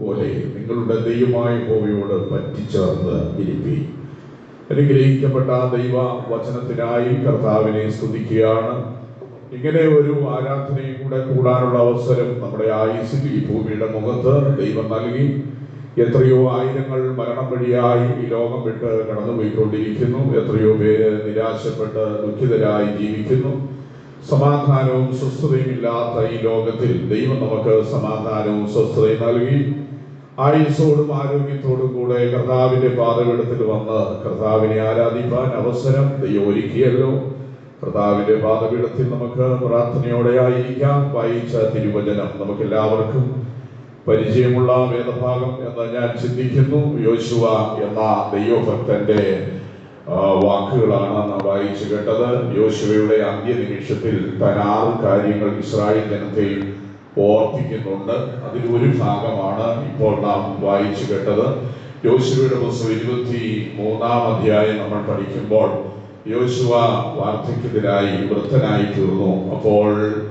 പോലെ നിങ്ങളുടെ ദൈവമായ ഹോവയോട് പറ്റിച്ചേർന്ന് ഇരിപ്പി അനുഗ്രഹിക്കപ്പെട്ട ദൈവ വചനത്തിനായി കർത്താവിനെ സ്തുതിക്കുകയാണ് ഇങ്ങനെ ഒരു ആരാധനയും കൂടെ കൂടാനുള്ള അവസരം നമ്മുടെ ആയുസിൽ ഈ ഭൂമിയുടെ മുഖത്ത് ദൈവം നൽകി എത്രയോ ആയിരങ്ങൾ മരണം വഴിയായി ഈ ലോകം വിട്ട് കടന്നുപോയിക്കൊണ്ടിരിക്കുന്നു എത്രയോ പേര് നിരാശപ്പെട്ട് ദുഃഖിതരായി ജീവിക്കുന്നു സമാധാനവും സ്വസ്ഥതയും ഇല്ലാത്ത ഈ ലോകത്തിൽ ദൈവം നമുക്ക് സമാധാനവും സ്വസ്ഥതയും നൽകി ആയുസോടും ആരോഗ്യത്തോടും കൂടെ കർത്താവിന്റെ പാതപീഠത്തിൽ വന്ന് കർത്താവിനെ ആരാധിപ്പാൻ അവസരം ദൈവം ഒരുക്കിയല്ലോ കർത്താവിന്റെ പാതപീഠത്തിൽ നമുക്ക് പ്രാർത്ഥനയോടെ ആയിരിക്കാം വായിച്ച തിരുവചനം നമുക്ക് എല്ലാവർക്കും പരിചയമുള്ള വേദഭാഗം എന്ന് ഞാൻ ചിന്തിക്കുന്നു യോശുവ എന്ന ദൈവഭക്തന്റെ ആ, വാക്കുകളാണ് നാം വായിച്ചു കേട്ടത് യോശുവയുടെ അന്ത്യനിമിഷത്തിൽ താൻ ആറ് കാര്യങ്ങൾ ഇസ്രായേൽ ജനത്തെ ഓർപ്പിക്കുന്നുണ്ട് അതിൽ ഒരു ഭാഗമാണ് ഇപ്പോൾ നാം വായിച്ചു കേട്ടത് യോശുവയുടെ പുസ്തകം ഇരുപത്തി മൂന്നാം അധ്യായം നമ്മൾ പഠിക്കുമ്പോൾ യോശുവ വാർദ്ധക്യത്തിലായി വൃദ്ധനായി തീർന്നു അപ്പോൾ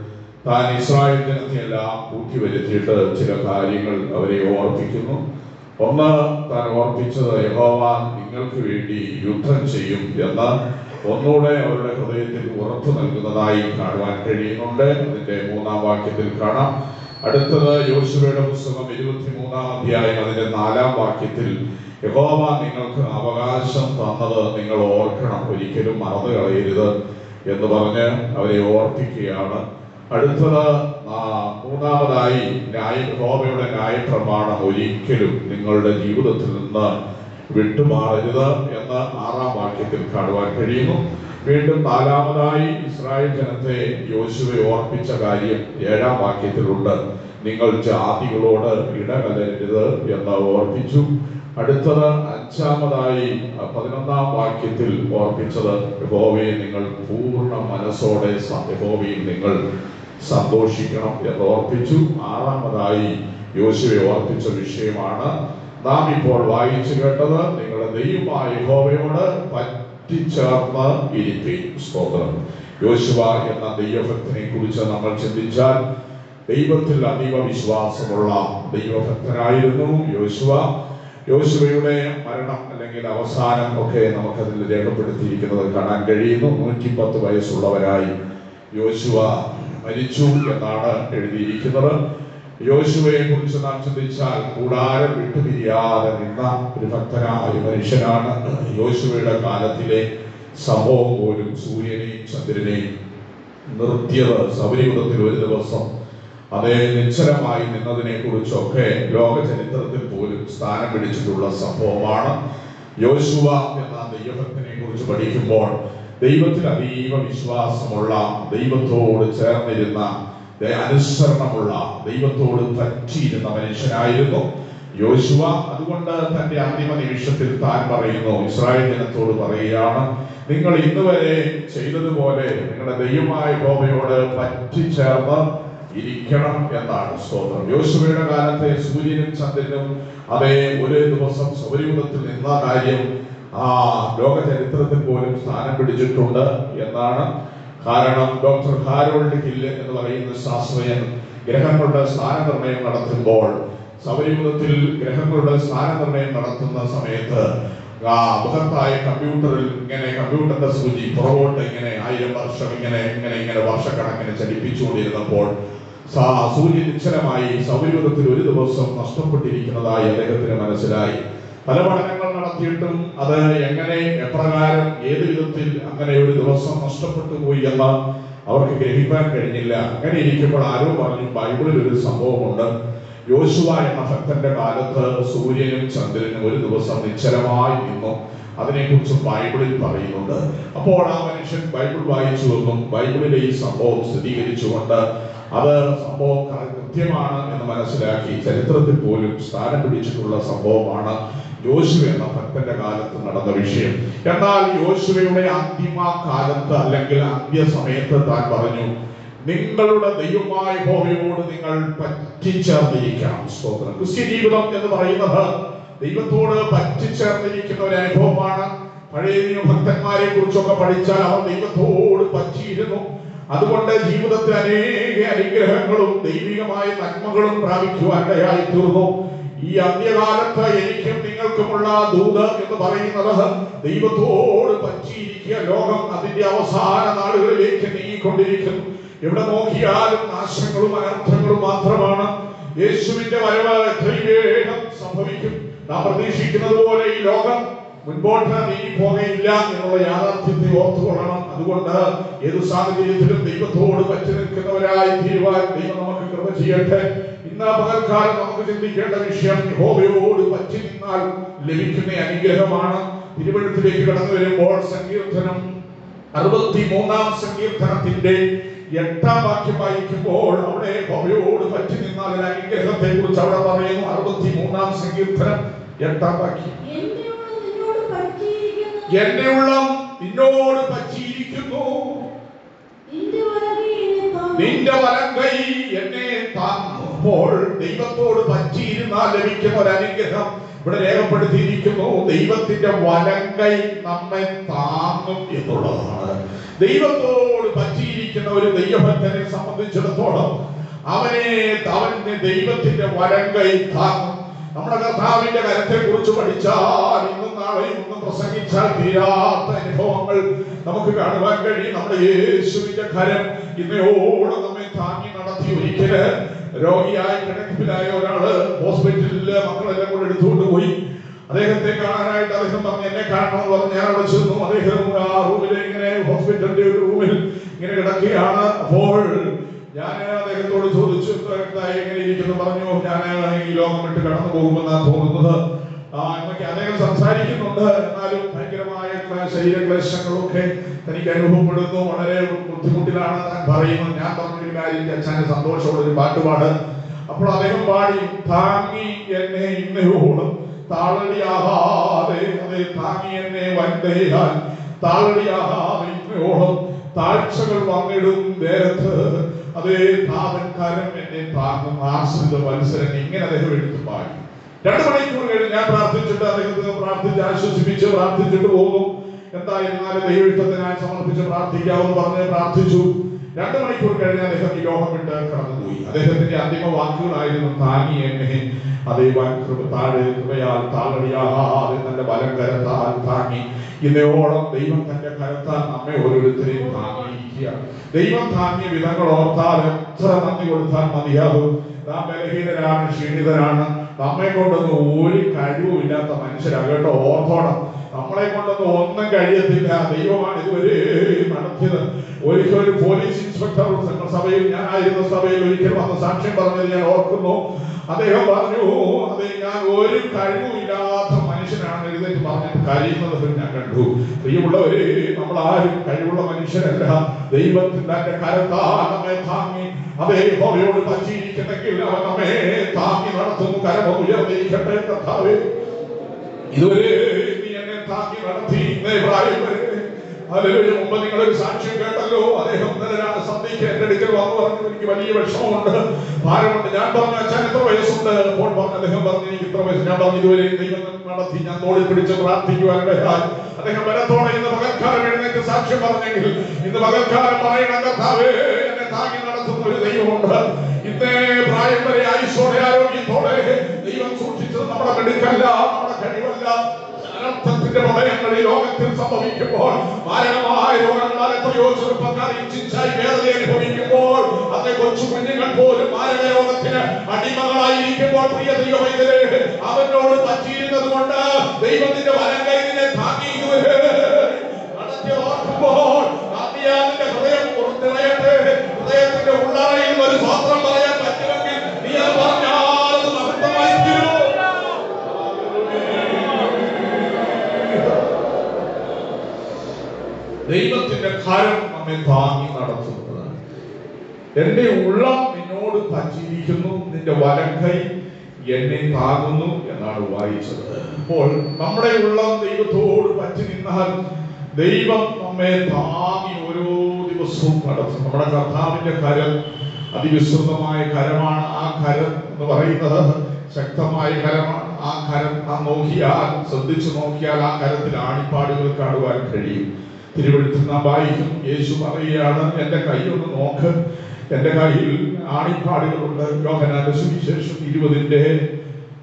താൻ ഇസ്രായേൽ ജനത്തെയെല്ലാം കൂട്ടി വരുത്തിയിട്ട് ചില കാര്യങ്ങൾ അവരെ ഓർപ്പിക്കുന്നു ഒന്ന് താൻ ഓർപ്പിച്ചത് യഹോവ നിങ്ങൾക്ക് വേണ്ടി യുദ്ധം ചെയ്യും എന്ന് ഒന്നുകൂടെ അവരുടെ ഹൃദയത്തിൽ ഉറപ്പു നൽകുന്നതായി കാണുവാൻ കഴിയുന്നുണ്ട് അതിന്റെ മൂന്നാം വാക്യത്തിൽ കാണാം അടുത്തത് യോശുവയുടെ പുസ്തകം ഇരുപത്തിമൂന്നാം അധ്യായം അതിന്റെ നാലാം വാക്യത്തിൽ യഹോവ നിങ്ങൾക്ക് അവകാശം തന്നത് നിങ്ങൾ ഓർക്കണം ഒരിക്കലും മറന്നു കളയരുത് എന്ന് പറഞ്ഞ് അവരെ ഓർപ്പിക്കുകയാണ് അടുത്തത് ആ, മൂന്നാമതായി ന്യായ യഹോവയുടെ ന്യായപ്രമാണം ഒരിക്കലും നിങ്ങളുടെ ജീവിതത്തിൽ നിന്ന് വിട്ടുമാറരുത് എന്ന് ആറാം വാക്യത്തിൽ കാണുവാൻ കഴിയുന്നു വീണ്ടും നാലാമതായി ഇസ്രായേൽ ജനത്തെ യോശുവെ ഓർപ്പിച്ച കാര്യം ഏഴാം വാക്യത്തിലുണ്ട് നിങ്ങൾ ജാതികളോട് ഇടകലരരുത് എന്ന് ഓർപ്പിച്ചു അടുത്തത് അഞ്ചാമതായി അഹ് പതിനൊന്നാം വാക്യത്തിൽ ഓർപ്പിച്ചത് യഹോവയെ നിങ്ങൾ പൂർണ്ണ മനസ്സോടെ സ- യഹോവയിൽ നിങ്ങൾ സന്തോഷിക്കണം എന്ന് ഓർപ്പിച്ചു ആറാമതായി യോശുവെ ഓർപ്പിച്ച വിഷയമാണ് നാം ഇപ്പോൾ വായിച്ചു കേട്ടത് നിങ്ങളുടെ ദൈവമായ യഹോവയോട് പറ്റിച്ചേർന്ന് ഇരിപ്പീൻ സ്തോത്രം യോശുവ എന്ന ദൈവഭക്തനെ കുറിച്ച് നമ്മൾ ചിന്തിച്ചാൽ ദൈവത്തിൽ അതീവ വിശ്വാസമുള്ള ദൈവഭക്തനായിരുന്നു യോശുവ യോശുവയുടെ മരണം അല്ലെങ്കിൽ അവസാനം ഒക്കെ നമുക്കതിൽ രേഖപ്പെടുത്തിയിരിക്കുന്നത് കാണാൻ കഴിയുന്നു നൂറ്റി പത്ത് വയസ്സുള്ളവരായി യോശുവ മരിച്ചു എന്നാണ് എഴുതിയിരിക്കുന്നത് യോശുവയെ കുറിച്ച് നാം ചിന്തിച്ചാൽ കൂടാരം വിട്ടുപിരിയാതെ നിന്ന ഒരു ഭക്തനായ ഒരു മനുഷ്യനാണ് യോശുവയുടെ കാലത്തിലെ സംഭവം പോലും സൂര്യനെയും ചന്ദ്രനെയും നിർത്തിയത് സൗരയുഗത്തിൽ ഒരു ദിവസം അതേ നിശ്ചലമായി നിന്നതിനെ കുറിച്ചൊക്കെ ലോക ചരിത്രത്തിൽ പോലും സ്ഥാനം പിടിച്ചിട്ടുള്ള സംഭവമാണ് യോശുവ എന്ന ദൈവഭക്തനെ കുറിച്ച് പഠിക്കുമ്പോൾ ദൈവത്തിൽ അതീവ വിശ്വാസമുള്ള ദൈവത്തോട് ചേർന്നിരുന്ന ദേ- അനുസരണമുള്ള ദൈവത്തോട് പറ്റിയിരുന്ന മനുഷ്യനായിരുന്നു യോശുവ അതുകൊണ്ട് തന്റെ അന്തിമ നിമിഷത്തിൽ താൻ പറയുന്നു ഇസ്രായേൽ ജനത്തോട് പറയുകയാണ് നിങ്ങൾ ഇന്ന് വരെ ചെയ്തതുപോലെ നിങ്ങളുടെ ദൈവമായ ഗോപയോട് പറ്റിച്ചേർന്ന് ഇരിക്കണം എന്നാണ് സ്തോത്രം യോശുവയുടെ കാലത്തെ സൂര്യനും ചന്ദ്രനും അതേ ഒരേ ദിവസം സൗരയൂഥത്തിൽ നിന്ന കാര്യം ആ ലോക ചരിത്രത്തിൽ പോലും സ്ഥാനം പിടിച്ചിട്ടുണ്ട് എന്നാണ് കാരണം ഡോക്ടർ ഹാരോൾഡ് ഹില്ല് എന്ന് പറയുന്ന ശാസ്ത്രജ്ഞൻ ഗ്രഹങ്ങളുടെ സ്ഥാനനിർണയം നടത്തുമ്പോൾ സൗരയൂഥത്തിൽ ഗ്രഹങ്ങളുടെ സ്ഥാനനിർണയം നടത്തുന്ന സമയത്ത് ആ ബൃഹത്തായ കമ്പ്യൂട്ടറിൽ ഇങ്ങനെ കമ്പ്യൂട്ടറിന്റെ സൂചി പുറകോട്ട് ഇങ്ങനെ ആയിരം വർഷം ഇങ്ങനെ ഇങ്ങനെ ഇങ്ങനെ വർഷക്കണക്കിന് ചലിപ്പിച്ചുകൊണ്ടിരുന്നപ്പോൾ സാ- സൂര്യൻ നിശ്ചലമായി സൗരയൂഥത്തിൽ ഒരു ദിവസം നഷ്ടപ്പെട്ടിരിക്കുന്നതായി അദ്ദേഹത്തിന് മനസ്സിലായി പല പഠനങ്ങൾ നടത്തിയിട്ടും അത് എങ്ങനെ എപ്രകാരം ഏത് വിധത്തിൽ അങ്ങനെ ഒരു ദിവസം നഷ്ടപ്പെട്ടു പോയി എന്ന് അവർക്ക് ഗ്രഹിക്കാൻ കഴിഞ്ഞില്ല അങ്ങനെ ഇരിക്കുമ്പോൾ ആരോ പറഞ്ഞു ബൈബിളിൽ ഒരു സംഭവമുണ്ട് യോശുവ എന്ന ഭക്തന്റെ കാലത്ത് സൂര്യനും ചന്ദ്രനും ഒരു ദിവസം നിശ്ചലമായി നിന്നു അതിനെക്കുറിച്ച് ബൈബിളിൽ പറയുന്നുണ്ട് അപ്പോൾ ആ മനുഷ്യൻ ബൈബിൾ വായിച്ചു എന്നും ബൈബിളിലെ ഈ സംഭവം സ്ഥിരീകരിച്ചുകൊണ്ട് അത് സംഭവം ക- കൃത്യമാണ് എന്ന് മനസ്സിലാക്കി ചരിത്രത്തിൽ പോലും സ്ഥാനം പിടിച്ചിട്ടുള്ള സംഭവമാണ് യോശുവ എന്ന ഭക്തന്റെ കാലത്ത് നടന്ന വിഷയം എന്നാൽ യോശുവയുടെ അന്തിമ കാലത്ത് അല്ലെങ്കിൽ അന്ത്യ സമയത്ത് താൻ പറഞ്ഞു നിങ്ങളുടെ ദൈവമായ ഹോമയോട് നിങ്ങൾ പറ്റിച്ചേർന്നിരിക്കണം സ്തോത്രം ക്രിസ്ത്യ ജീവിതം എന്ന് പറയുന്നത് ദൈവത്തോട് പറ്റിച്ചേർന്നിരിക്കുന്ന ഒരു അനുഭവമാണ് പഴയ നിയമ ഭക്തന്മാരെ കുറിച്ചൊക്കെ പഠിച്ചാൽ അവർ ദൈവത്തോട് പറ്റിയിരുന്നു അതുകൊണ്ട് ജീവിതത്തിൽ അനേക അനുഗ്രഹങ്ങളും ദൈവികമായ നന്മകളും പ്രാപിക്കുവാനിടയായി തീർന്നു ഈ അന്ത്യകാലത്ത് എനിക്കും നിങ്ങൾക്കുമുള്ള ദൂത് എന്ന് പറയുന്നത് ദൈവത്തോട് പറ്റിയിരിക്കുക ലോകം അതിന്റെ അവസാന നാളുകളിലേക്ക് നീങ്ങിക്കൊണ്ടിരിക്കുന്നു എവിടെ നോക്കിയാലും നാശങ്ങളും അനർത്ഥങ്ങളും മാത്രമാണ് യേശുവിന്റെ വരവ് എത്രയും വേഗം സംഭവിക്കും നാം പ്രതീക്ഷിക്കുന്നത് പോലെ ഈ ലോകം മുൻപോട്ട് നീങ്ങി പോകയില്ല എന്നുള്ള യാഥാർത്ഥ്യത്തെ ഓർത്തുകൊള്ളണം അതുകൊണ്ട് ഏത് സാഹചര്യത്തിലും ദൈവത്തോട് പറ്റി നിൽക്കുന്നവരായി തീരുവാൻ ദൈവം നമുക്ക് കൃപ ചെയ്യട്ടെ ഇന്ന് പകൽക്കാലം നമുക്ക് ചിന്തിക്കേണ്ട വിഷയം യഹോവയോട് പറ്റി നിന്നാൽ ലഭിക്കുന്ന അനുഗ്രഹമാണ് തിരുവഴുത്തിലേക്ക് കടന്നു വരുമ്പോൾ സങ്കീർത്തനം അറുപത്തി മൂന്നാം സങ്കീർത്തനത്തിന്റെ എട്ടാം വാക്യം വായിക്കുമ്പോൾ അവിടെ യഹോവയോട് പറ്റി നിന്നാൽ ഒരു അനുഗ്രഹത്തെ കുറിച്ച് അവിടെ പറയുന്നു അറുപത്തി മൂന്നാം സങ്കീർത്തനം എട്ടാം വാക്യം എന്റെ ഉള്ളം നിന്നോട് പറ്റിയിരിക്കുന്നു. എന്റെ ഉള്ളം നിന്നോട് പറ്റിയിരിക്കുന്നു നിന്റെ വലകൈ എന്നെ താങ്ങും. നിന്റെ വലം കൈ എന്നെ താങ്ങുമ്പോൾ ദൈവത്തോട് പറ്റിയിരുന്നാൽ ലഭിക്കുന്ന ഒരു അനുഗ്രഹം ഇവിടെ രേഖപ്പെടുത്തിയിരിക്കുന്നു ദൈവത്തിന്റെ വലം കൈ നമ്മെ താങ്ങും എന്നുള്ളതാണ് ദൈവത്തോട് പറ്റിയിരിക്കുന്ന ഒരു ദൈവഭക്തനെ സംബന്ധിച്ചിടത്തോളം അവനെ അവന്റെ ദൈവത്തിന്റെ വലം കൈ താങ്ങും നമ്മുടെ കർത്താവിന്റെ കരത്തെ കുറിച്ച് പഠിച്ചാൽ ഇന്നും നാളെയും ഒന്നും പ്രസംഗിച്ചാൽ തീരാത്ത അനുഭവങ്ങൾ നമുക്ക് കാണുവാൻ കഴിയും നമ്മുടെ യേശുവിന്റെ കരം ഇന്നയോളം നമ്മെ താങ്ങി നടത്തി ഒരിക്കല് രോഗിയായി കിടപ്പിലായ ഒരാള് ഹോസ്പിറ്റലില് മക്കളെല്ലാം കൂടെ എടുത്തുകൊണ്ട് പോയി അദ്ദേഹത്തെ കാണാനായിട്ട് അദ്ദേഹം പറഞ്ഞു എന്നെ കാണണമെന്ന് പറഞ്ഞ് ഞാൻ അവിടെ ചെന്നു അദ്ദേഹം ആ റൂമിൽ ഇങ്ങനെ ഹോസ്പിറ്റലിന്റെ ഒരു റൂമിൽ ഇങ്ങനെ കിടക്കുകയാണ് അപ്പോൾ ഞാൻ അദ്ദേഹത്തോട് ചോദിച്ചു എന്തായി എങ്ങനെ ഇരിക്കുന്നു പറഞ്ഞു ഞാൻ ഈ ലോകം വിട്ട് കടന്നു പോകുമെന്നാണ് തോന്നുന്നത് ആ എന്നൊക്കെ അദ്ദേഹം സംസാരിക്കുന്നുണ്ട് എന്നാലും ഭയങ്കരമായ ക്ല- ശരീരക്ലേശങ്ങളൊക്കെ തനിക്ക് അനുഭവപ്പെടുന്നു വളരെ ബുദ്ധിമുട്ടിലാണ് താൻ പറയുന്നത് ഞാൻ പറഞ്ഞൊരു കാര്യം അച്ഛന് സന്തോഷമുള്ള ഒരു പാട്ടുപാട് അപ്പോൾ അദ്ദേഹം പാടി താങ്ങി എന്നെ ഇന്നയോളം താളടിയാകാതെ അതെ താങ്ങി എന്നെ വൻകയാൽ താളടിയാകാതെ ഇന്നയോളം താഴ്ചകൾ വന്നിടും നേരത്ത് അതേ താവൻ കരം എന്നെ താങ്ങും ആശ്രിത മത്സരം ഇങ്ങനെ അദ്ദേഹം എടുത്തു പാടി രണ്ടു മണിക്കൂർ കഴിഞ്ഞ് ഞാൻ പ്രാർത്ഥിച്ചിട്ട് അദ്ദേഹത്തിന് പ്രാർത്ഥിച്ച് ആശ്വസിപ്പിച്ച് പ്രാർത്ഥിച്ചിട്ട് പോകും എന്തായിരുന്നാലും ദൈവയിഷ്ടത്തിനായി സമർപ്പിച്ച് പ്രാർത്ഥിക്കാമെന്ന് പറഞ്ഞ് പ്രാർത്ഥിച്ചു രണ്ടു മണിക്കൂർ കഴിഞ്ഞ് അദ്ദേഹം ഈ ലോകം വിട്ട് കടന്നുപോയി അദ്ദേഹത്തിന്റെ അന്തിമ വാക്കുകളായിരുന്നു താങ്ങി എന്നെ അതേ വൻ കൃപ താഴെ കൃപയാൽ താളടിയാകാതെ തന്റെ ബലം കരത്താൽ താങ്ങി ഇന്നയോളം ദൈവം തന്റെ കരത്താൽ നമ്മെ ഓരോരുത്തരെയും താങ്ങിയിരിക്കുക ദൈവം താങ്ങിയ വിധങ്ങൾ ഓർത്താൽ എത്ര നന്ദി കൊടുത്താൽ മതിയാകും നാം ബലഹീനരാണ് ക്ഷീണിതരാണ് നമ്മെ കൊണ്ടൊന്നും ഒരു കഴിവുമില്ലാത്ത മനുഷ്യരാണ് കേട്ടോ ഓർത്തോണം നമ്മളെ കൊണ്ടൊന്നും ഒന്നും കഴിയത്തില്ല ദൈവമാണ് ഇതുവരെ നടത്തിയത് ഒരിക്കൽ ഒരു പോലീസ് ഇൻസ്പെക്ടർ ഞങ്ങളുടെ സഭയിൽ ഞാനായിരുന്ന സഭയിൽ ഒരിക്കൽ വന്ന് സാക്ഷ്യം പറഞ്ഞത് ഞാൻ ഓർക്കുന്നു അദ്ദേഹം പറഞ്ഞു അതെ ഞാൻ ഒരു കഴിവുമില്ലാത്ത മനുഷ്യനാണ് എഴുന്നേറ്റ് പറഞ്ഞിട്ട് കരയുന്നത് ഞാൻ കണ്ടു പ്രിയമുള്ളവര് നമ്മൾ ആരും കഴിവുള്ള മനുഷ്യരല്ല ദൈവത്തിന്റെ തന്റെ കരത്താൽ നമ്മെ താങ്ങി അതേ ഹോവയോട് പറ്റിയിരിക്കുന്നെങ്കിൽ അവൻ നമ്മെ താങ്ങി നടത്തുന്നു കരമോ ഉയർന്നിരിക്കട്ടെ കർത്താവേ ഇതുവരെ നീ എന്നെ താങ്ങി നടത്തി ഇന്നേ പ്രായം വരെ അതിലൊരു മുമ്പ് നിങ്ങളൊരു സാക്ഷ്യം കേട്ടല്ലോ അദ്ദേഹം ഇന്നലെ രാ- സന്ധ്യയ്ക്ക് എന്റെ അടുക്കൽ വന്നു പറഞ്ഞു എനിക്ക് വലിയ വിഷമമുണ്ട് ഭാരമുണ്ട് ഞാൻ പറഞ്ഞു അച്ഛൻ എത്ര വയസ്സുണ്ട് അപ്പോൾ പറഞ്ഞു അദ്ദേഹം പറഞ്ഞു എനിക്ക് ഇത്ര വയസ്സ് ഞാൻ പറഞ്ഞു ഇതുവരെ ദൈവം നടത്തി ഞാൻ തോളിൽ പിടിച്ച് പ്രാർത്ഥിക്കുവാനിടയാൽ അദ്ദേഹം ബലത്തോടെ ഇന്ന് പകൽക്കാലം എഴുന്നേറ്റ് സാക്ഷ്യം പറഞ്ഞെങ്കിൽ ഇന്ന് പകൽക്കാലം പറയണം കർത്താവേ എന്നെ താങ്ങി നടത്തുന്ന ഒരു ദൈവമുണ്ട് ഇന്നേ പ്രായം വരെ ആയുഷോടെ ആരോഗ്യത്തോടെ ദൈവം സൂക്ഷിച്ചത് നമ്മുടെ മെടുക്കല്ല നമ്മുടെ കഴിവല്ല അനർത്ഥത്തിന്റെ പ്രളയങ്ങൾ ഈ ലോകത്തിൽ സംഭവിക്കുമ്പോൾ മാരകമായ രോഗങ്ങളാൽ എത്രയോ ചെറുപ്പക്കാർ ഇഞ്ചിഞ്ചായി വേദന അനുഭവിക്കുമ്പോൾ അതെ കൊച്ചു കുഞ്ഞുങ്ങൾ പോലും മാരക രോഗത്തിന് അടിമകളായിരിക്കുമ്പോൾ പ്രിയ ദൈവമൈതരെ അവനോട് പറ്റിയിരുന്നത് കൊണ്ട് ദൈവത്തിന്റെ വലം കൈതിനെ താങ്ങി ഇതുവരെ നടത്തി ഓർക്കുമ്പോൾ ആദ്യാതിന്റെ ഹൃദയം പുറത്തിറയട്ടെ ഹൃദയത്തിന്റെ ഉള്ളറയിൽ ഒരു സ്വത്രം പറയാൻ പറ്റുമെങ്കിൽ നീ അത് പറഞ്ഞാൽ അത് മഹത്വമായി തീരും ദൈവത്തിന്റെ കാര്യം നമ്മെ താങ്ങി നടത്തുന്നതാണ് എന്റെ ഉള്ളം നിന്നോട് പറ്റിയിരിക്കുന്നു നിന്റെ വലം കൈ എന്നെ താങ്ങുന്നു എന്നാണ് വായിച്ചത് അപ്പോൾ നമ്മുടെ ഉള്ളം ദൈവത്തോട് പറ്റി നിന്നാൽ ദൈവം നമ്മെ താങ്ങി ഓരോ ദിവസവും നടത്തും നമ്മുടെ കർത്താവിന്റെ കരം അതിവിസ്തൃതമായ കരമാണ് ആ കരം എന്ന് പറയുന്നത് ശക്തമായ കരമാണ് ആ കരം ആ നോക്കിയാൽ ശ്രദ്ധിച്ചു നോക്കിയാൽ ആ കരത്തിൽ ആണിപ്പാടുകൾ കാണുവാൻ കഴിയും തിരുവഴുത്തിൽ നാം വായിക്കും യേശു പറയുകയാണ് എൻ്റെ കൈ ഒന്ന് നോക്ക് എൻ്റെ കയ്യിൽ ആണിപ്പാടുകളുണ്ട് യോഹനാന്റെ സുവിശേഷം ഇരുപതിൻ്റെ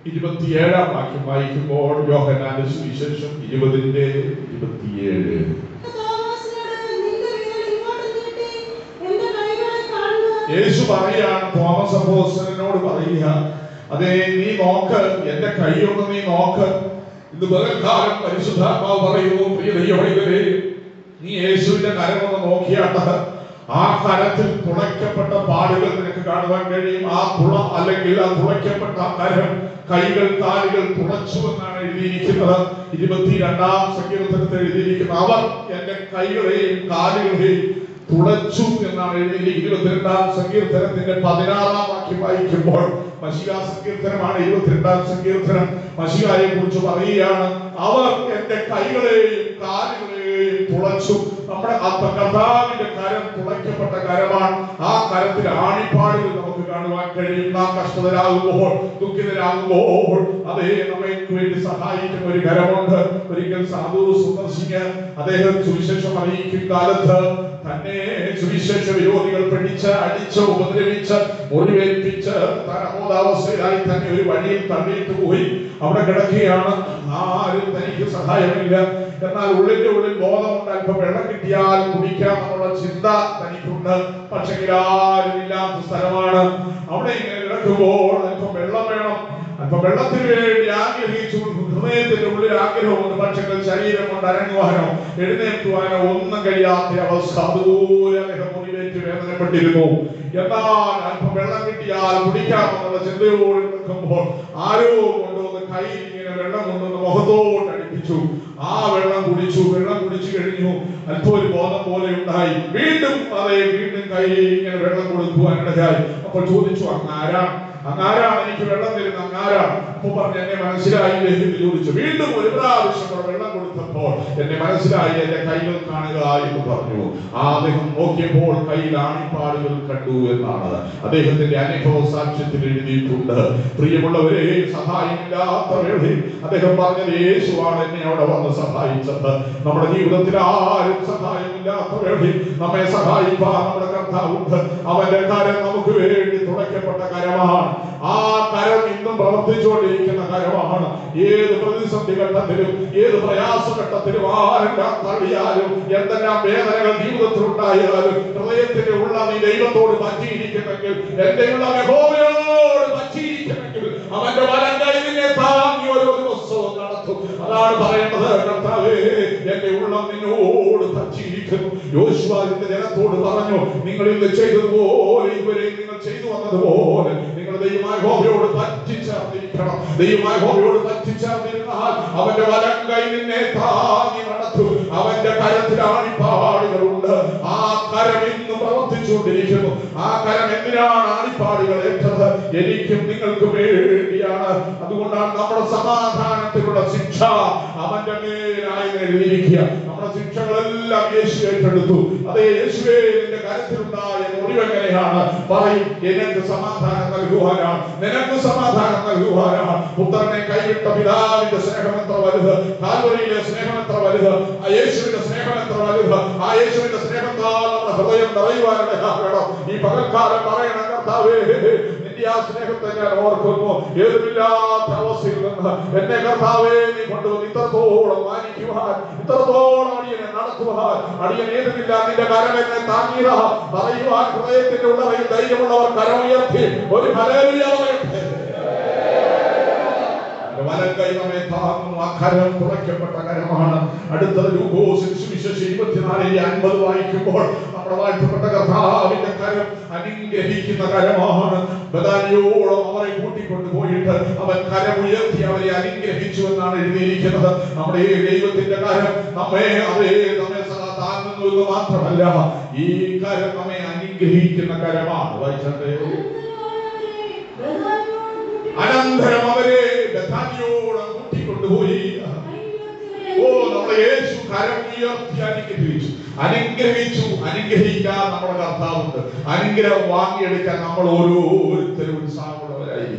ഇരുപത്തിയേഴാം വാക്യം വായിക്കുമ്പോൾ യോഹനാന്റെ സുവിശേഷം ഇരുപതിന്റെ ഇരുപത്തിയേഴ് തോമസിനോട് നിന്റെ വിരൽ ഇങ്ങോട്ട് നീട്ടി എന്റെ കൈകളെ കാണുക യേശു പറയാണ് തോമസ് അപ്പോസ്തലനോട് പറയുക അതെ നീ നോക്ക് എന്റെ കൈയൊന്ന് നീ നോക്ക് ഇത് പകൽക്കാലം പരിശുദ്ധാത്മാവ് പറയുന്നു പ്രിയ ദൈവമേ നീ യേശുവിന്റെ കരമൊന്ന് നോക്കിയാട്ട് ആ കരത്തിൽ തുളയ്ക്കപ്പെട്ട പാടുകൾ നിനക്ക് കാണുവാൻ കഴിയും ആ തുള അല്ലെങ്കിൽ ആ തുളയ്ക്കപ്പെട്ട ആ കരം കൈകൾ കാലുകൾ തുളച്ചു എന്നാണ് എഴുതിയിരിക്കുന്നത് ഇരുപത്തിരണ്ടാം സങ്കീർത്തനത്തിൽ എഴുതിയിരിക്കുന്നത് അവർ എന്റെ കൈകളെയും കാലുകളെയും തുളച്ചു എന്നാണ് എഴുതിയിരിക്കുന്നത് ഇരുപത്തിരണ്ടാം സങ്കീർത്തനത്തിന്റെ പതിനാറാം വാക്യം വായിക്കുമ്പോൾ മഷിക സങ്കീർത്തനമാണ് ഇരുപത്തിരണ്ടാം സങ്കീർത്തനം മഷികായെ കുറിച്ച് പറയുകയാണ് അവർ എന്റെ കൈകളെയും കാലുകളെയും തുളച്ചു നമ്മുടെ അത്ത- കർത്താവിന്റെ കരം തുളയ്ക്കപ്പെട്ട കരമാണ് ആ കരത്തിൽ ആണിപ്പാടുകൾ നമുക്ക് കാണുവാൻ കഴിയും നാം കഷ്ടതരാകുമ്പോൾ ദുഃഖിതരാകുമ്പോൾ അതേ നമ്മെ വേണ്ടി സഹായിക്കുന്ന ഒരു കരമുണ്ട് ഒരിക്കൽ സാധു സന്ദർശിക്ക് അദ്ദേഹം സുവിശേഷം അറിയിക്കും കാലത്ത് തന്നെ സുവിശേഷ വിരോധികൾ പിടിച്ച് അടിച്ച് ഉപദ്രവിച്ച് മുറിവേൽപ്പിച്ച് തരബോധാവസ്ഥയിലായി തന്നെ ഒരു വഴിയിൽ തള്ളിയിട്ട് പോയി അവിടെ കിടക്കുകയാണ് ആരും തനിക്ക് സഹായമില്ല എന്നാൽ ഉള്ളിന്റെ ഉള്ളിൽ ബോധമുണ്ട് അല്പം വെള്ളം കിട്ടിയാൽ കുടിക്കാം എന്നുള്ള ചിന്ത തനിക്കുണ്ട് പക്ഷെ ആരും ഇല്ലാത്ത സ്ഥലമാണ് അവിടെ ഇങ്ങനെ കിടക്കുമ്പോൾ അല്പം വെള്ളം വേണം അല്പം വെള്ളത്തിന് വേണ്ടി ആഗ്രഹിച്ചു ഹൃദയത്തിന്റെ ഉള്ളിൽ ആഗ്രഹമുണ്ട് പക്ഷേ ശരീരം കൊണ്ട് അനങ്ങുവാനോ എഴുന്നേൽക്കുവാനോ ഒന്നും കഴിയാത്ത അവസ്ഥ അതുപോലെ അദ്ദേഹം മുറിവേറ്റ് വേദനപ്പെട്ടിരുന്നു എന്നാൽ അല്പം വെള്ളം കിട്ടിയാൽ കുടിക്കാമെന്നുള്ള ചിന്തയോട് നിൽക്കുമ്പോൾ ആരോ കൊണ്ടുവന്ന് കൈ ഇങ്ങനെ വെള്ളം കൊണ്ടുവന്ന് മുഖത്തോട്ട് അടുപ്പിച്ചു ആ വെള്ളം കുടിച്ചു വെള്ളം കുടിച്ചു കഴിഞ്ഞു അല്പം ഒരു ബോധം പോലെ ഉണ്ടായി വീണ്ടും അതെ വീണ്ടും കൈ ഇങ്ങനെ വെള്ളം കൊടുക്കുവാൻ ഇടയായി അപ്പോൾ ചോദിച്ചു അങ്ങാരാണ് അങ്ങാരാണ് എനിക്ക് വെള്ളം തരുന്ന അങ്ങാരാണ് അപ്പൊ പറഞ്ഞു എന്നെ മനസ്സിലായില്ലേ എന്ന് ചോദിച്ചു വീണ്ടും ഒരു പ്രാവശ്യം കൂടെ വെള്ളം കൊടുത്തപ്പോൾ എന്നെ മനസ്സിലായി എന്റെ കൈകൾ കാണുക എന്ന് പറഞ്ഞു ആ അദ്ദേഹം നോക്കിയപ്പോൾ കയ്യിൽ ആണിപ്പാടുകൾ കണ്ടു എന്നാണ് അദ്ദേഹത്തിന്റെ അനുഭവ സാക്ഷ്യത്തിൽ എഴുതിയിട്ടുണ്ട് പ്രിയമുള്ളവരെ സഹായമില്ലാത്ത വേളയിൽ അദ്ദേഹം പറഞ്ഞത് യേശുവാണ് എന്നെ അവിടെ വന്ന് സഹായിച്ചത് നമ്മുടെ ജീവിതത്തിൽ ആരും സഹായമില്ലാത്ത വേളയിൽ നമ്മെ സഹായിപ്പാൻ നമ്മുടെ കർത്താവുണ്ട് അവന്റെ കരം നമുക്ക് വേണ്ടി തുളയ്ക്കപ്പെട്ട കരമാണ് ആ കരം ഇന്നും പ്രവർത്തിച്ചുകൊണ്ടിരിക്കുന്ന കരമാണ് ഏത് പ്രതിസന്ധി ഘട്ടത്തിലും ഏത് പ്രയാസ ഘട്ടത്തിലും ആരെല്ലാം തള്ളിയാലും എന്തെല്ലാം വേദനകൾ ജീവിതത്തിൽ ഉണ്ടായാലും ഹൃദയത്തിന്റെ ഉള്ള നീ ദൈവത്തോട് പറ്റിയിരിക്കുന്നെങ്കിൽ എന്റെ ഉള്ള യഹോവയോട് പറ്റിയിരിക്കുന്നെങ്കിൽ അവന്റെ വലം കൈ നിന്നെ താങ്ങി ഓരോ ദിവസവും നടത്തും അതാണ് പറയേണ്ടത് കർത്താവേ എന്റെ ഉള്ളം നിന്നോട് പറ്റിയിരിക്കുന്നു യോശുവാന്റെ ജനത്തോട് പറഞ്ഞു നിങ്ങൾ ഇന്ന് ചെയ്തതുപോലെ ഇവരെ നിങ്ങൾ ചെയ്തു വന്നതുപോലെ നിങ്ങൾ ദൈവമായ ഹോബയോട് പറ്റിച്ചേർന്നിരിക്കണം ദൈവമായ ഹോബയോട് പറ്റിച്ചേർന്നിരുന്നാൽ അവന്റെ വലം കൈ നിന്നെ താങ്ങി നടത്തും അവന്റെ കരത്തിൽ ആണിപ്പാടുകളുണ്ട് ആ കരം ഇന്ന് പ്രവർത്തിച്ചുകൊണ്ടിരിക്കുന്നു ആ കരം എന്തിനാണ് ആണിപ്പാടുകൾ ഏറ്റത് എനിക്കും നിങ്ങൾക്കും വേണ്ടിയാണ് അതുകൊണ്ടാണ് നമ്മുടെ സമാധാനത്തിലുള്ള ശിക്ഷ അവന്റെ മേലായി എഴുതിയിരിക്കുക നമ്മുടെ ശിക്ഷകളെല്ലാം യേശു ഏറ്റെടുത്തു അതേ യേശുവേ നിന്റെ കരത്തിലുണ്ടായ മുറിവെങ്ങനെയാണ് പറയും എനിക്ക് സമാധാനം നൽകുവാനാണ് നിനക്ക് സമാധാനം നൽകുവാനാണ് പുത്രനെ കൈവിട്ട പിതാവിന്റെ സ്നേഹം എത്ര വലുത് കാൽവരിയിലെ സ്നേഹം എത്ര വലുത് ആ യേശുവിന്റെ സ്നേഹം എത്ര വലുത് ആ യേശുവിന്റെ സ്നേഹത്താൽ നമ്മുടെ ഹൃദയം നിറയുവാനിടയാകണം ഈ പകൽക്കാലം പറയണം കർത്താവേ നിന്റെ ആ സ്നേഹത്തെ ഞാൻ ഓർക്കുന്നു ഏതുമില്ലാത്ത അവസ്ഥയിൽ നിന്ന് എന്നെ കർത്താവേ നീ കൊണ്ടുവന്ന് ഇത്രത്തോളം മാനിക്കുവാൻ ഇത്രത്തോളം അടിയനെ നടത്തുവാൻ അടിയൻ ഏതുമില്ല നിന്റെ കരം എന്നെ താങ്ങിയത പറയുവാൻ ഹൃദയത്തിന്റെ ഉള്ളവയിൽ ധൈര്യമുള്ളവർ കരമുയർത്തി ഒരു ഹല്ലേലൂയ പറയട്ടെ വലം കൈ നമ്മെ താങ്ങും ആ കരം തുറക്കപ്പെട്ട കരമാണ് അടുത്തത് ലൂക്കോസിൽ സുവിശേഷം ഇരുപത്തിനാലിന്റെ അൻപത് വായിക്കുമ്പോൾ നമ്മുടെ വാഴ്ത്തപ്പെട്ട കർത്താവിന്റെ കരം അനുഗ്രഹിക്കുന്ന കരമാണ് ബദാനിയോളം അവരെ കൂട്ടിക്കൊണ്ടു പോയിട്ട് അവൻ കരമുയർത്തി അവരെ അനുഗ്രഹിച്ചു എന്നാണ് എഴുതിയിരിക്കുന്നത് നമ്മുടെ ഈ ദൈവത്തിന്റെ കരം നമ്മെ അതേ നമ്മെ സദാ താങ്ങുന്നു എന്ന് മാത്രമല്ല ഈ കരം നമ്മെ അനുഗ്രഹിക്കുന്ന കരമാണ് വായിച്ചേ അനന്തരം അവരെ ബഥാനിയോളം കൂട്ടിക്കൊണ്ടുപോയി ഓ നമ്മുടെ യേശു കരം ഉയർത്തി അനുഗ്രഹിച്ചു അനുഗ്രഹിച്ചു അനുഗ്രഹിക്കാൻ നമ്മുടെ കർത്താവുണ്ട് അനുഗ്രഹം വാങ്ങിയെടുക്കാൻ നമ്മൾ ഓരോരുത്തരും ഉത്സാഹമുള്ളവരായിരിക്കണം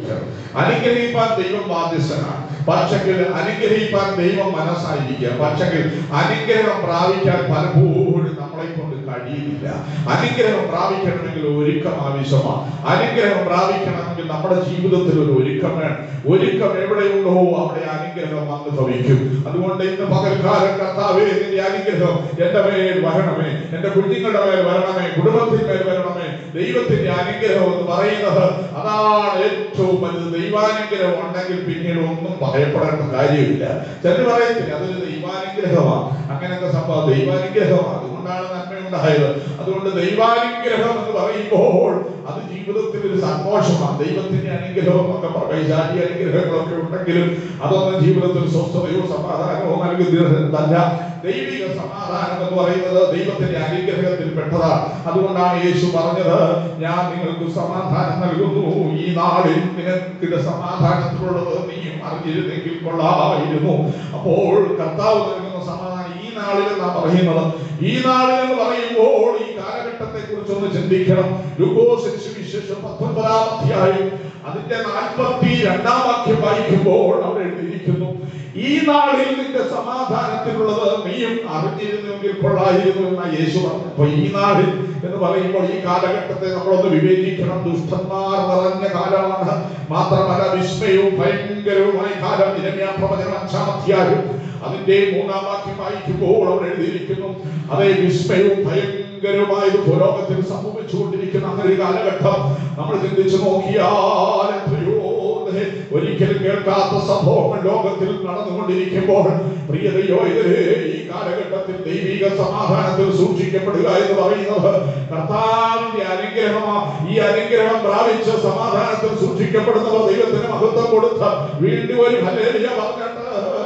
അനുഗ്രഹിപ്പാൻ ദൈവം ബാധ്യസ്ഥനാണ് പക്ഷെങ്കിൽ അനുഗ്രഹിപ്പാൻ ദൈവം മനസ്സായിരിക്കുക പക്ഷെങ്കിൽ അനുഗ്രഹം പ്രാപിക്കാൻ പലപ്പോഴും നമ്മളെ കൊണ്ട് കഴിയുന്നില്ല അനുഗ്രഹം പ്രാപിക്കണമെങ്കിൽ ഒരുക്കം ആവശ്യമാണ് അനുഗ്രഹം പ്രാപിക്കണമെങ്കിൽ നമ്മുടെ ജീവിതത്തിൽ ഒരു ഒരുക്കം വേണം ഒരുക്കം എവിടെയുണ്ടോ അവിടെ അനുഗ്രഹം വന്ന് ഭവിക്കും അതുകൊണ്ട് ഇന്ന് പകൽക്കാലം കർത്താവേ നിന്റെ അനുഗ്രഹം എന്റെ മേൽ വരണമേ എന്റെ കുഞ്ഞുങ്ങളുടെ മേൽ വരണമേ കുടുംബത്തിന്മേൽ വരണമേ ദൈവത്തിന്റെ അനുഗ്രഹം എന്ന് പറയുന്നത് അതാണ് ഏറ്റവും വലുത് ദൈവാനുഗ്രഹം ഉണ്ടെങ്കിൽ പിന്നീട് ഒന്നും ഭയപ്പെടേണ്ട കാര്യമില്ല ചിലർ പറയത്തില്ല അതൊരു ദൈവാനുഗ്രഹമാണ് അങ്ങനത്തെ സംഭവം ദൈവാനുഗ്രഹമാണ് അതുകൊണ്ടാണ് നന്മയുണ്ടായത് അതുകൊണ്ട് ദൈവാനുഗ്രഹം എന്ന് പറയുമ്പോൾ അത് ജീവിതത്തിൽ ഒരു സന്തോഷമാണ് ദൈവത്തിന്റെ അനുഗ്രഹം എന്നൊക്കെ പൈശാചി അനുഗ്രഹങ്ങളൊക്കെ ഉണ്ടെങ്കിലും അതൊന്നും ജീവിതത്തിൽ സ്വസ്ഥതയോ സമാധാനമോ നൽകുന്നതല്ല ദൈവിക സമാധാനം എന്ന് പറയുന്നത് ദൈവത്തിന്റെ അനുഗ്രഹത്തിൽ പെട്ടതാണ് അതുകൊണ്ടാണ് യേശു പറഞ്ഞത് ഞാൻ നിങ്ങൾക്ക് സമാധാനം നൽകുന്നു ഈ നാളിൽ നിനക്ക് സമാധാനത്തിലുള്ളത് നീയും അറിഞ്ഞിരുന്നെങ്കിൽ കൊള്ളാമായിരുന്നു അപ്പോൾ കർത്താവ് നൽകുന്ന സമാധാനം ഈ നാളിൽ എന്നാ പറയുന്നത് ഈ നാളിൽ എന്ന് പറയുമ്പോൾ ഈ കാലഘട്ടത്തെ കുറിച്ച് ഒന്ന് ചിന്തിക്കണം ലൂക്കോസ് സുവിശേഷം പത്തൊൻപതാം അധ്യായം അതിന്റെ നാൽപ്പത്തി രണ്ടാം വാക്യം വായിക്കുമ്പോൾ അവിടെ എഴുതിയിരിക്കുന്നു ഈ നാളിൽ നിന്റെ സമാധാനത്തിലുള്ളത് നീയും അറിഞ്ഞിരുന്നുവെങ്കിൽ കൊള്ളായിരുന്നു എന്ന യേശു പറഞ്ഞു അപ്പൊ ഈ നാളിൽ എന്ന് പറയുമ്പോൾ ഈ കാലഘട്ടത്തെ നമ്മളൊന്ന് വിവേചിക്കണം ദുഷ്ടന്മാർ നിറഞ്ഞ കാലമാണ് മാത്രമല്ല വിസ്മയവും ഭയങ്കരവുമായ കാലം ഇരമ്യാ പ്രവചനം അഞ്ചാം അധ്യായം അതിന്റെ മൂന്നാം വാക്യം വായിക്കുമ്പോൾ അവിടെ എഴുതിയിരിക്കുന്നു അതേ വിസ്മയവും ഭയങ്കരവുമായ ഭൂലോകത്തിൽ സംഭവിച്ചുകൊണ്ടിരിക്കുന്ന അങ്ങനെ ഒരു കാലഘട്ടം നമ്മൾ ചിന്തിച്ചു നോക്കിയാൽ എത്രയോ ദേ, ഒരിക്കലും കേൾക്കാത്ത സംഭവങ്ങൾ ലോകത്തിൽ നടന്നുകൊണ്ടിരിക്കുമ്പോൾ പ്രിയതയോ ഇതിലെ ഈ കാലഘട്ടത്തിൽ ദൈവിക സമാധാനത്തിൽ സൂക്ഷിക്കപ്പെടുക എന്ന് പറയുന്നത് കർത്താവിന്റെ അനുഗ്രഹമാ ഈ അനുഗ്രഹം പ്രാപിച്ച് സമാധാനത്തിൽ സൂക്ഷിക്കപ്പെടുന്നവർ ദൈവത്തിന് മഹത്വം കൊടുത്ത് വീണ്ടും ഒരു ഹല്ലേലൂയ പറഞ്ഞിട്ട്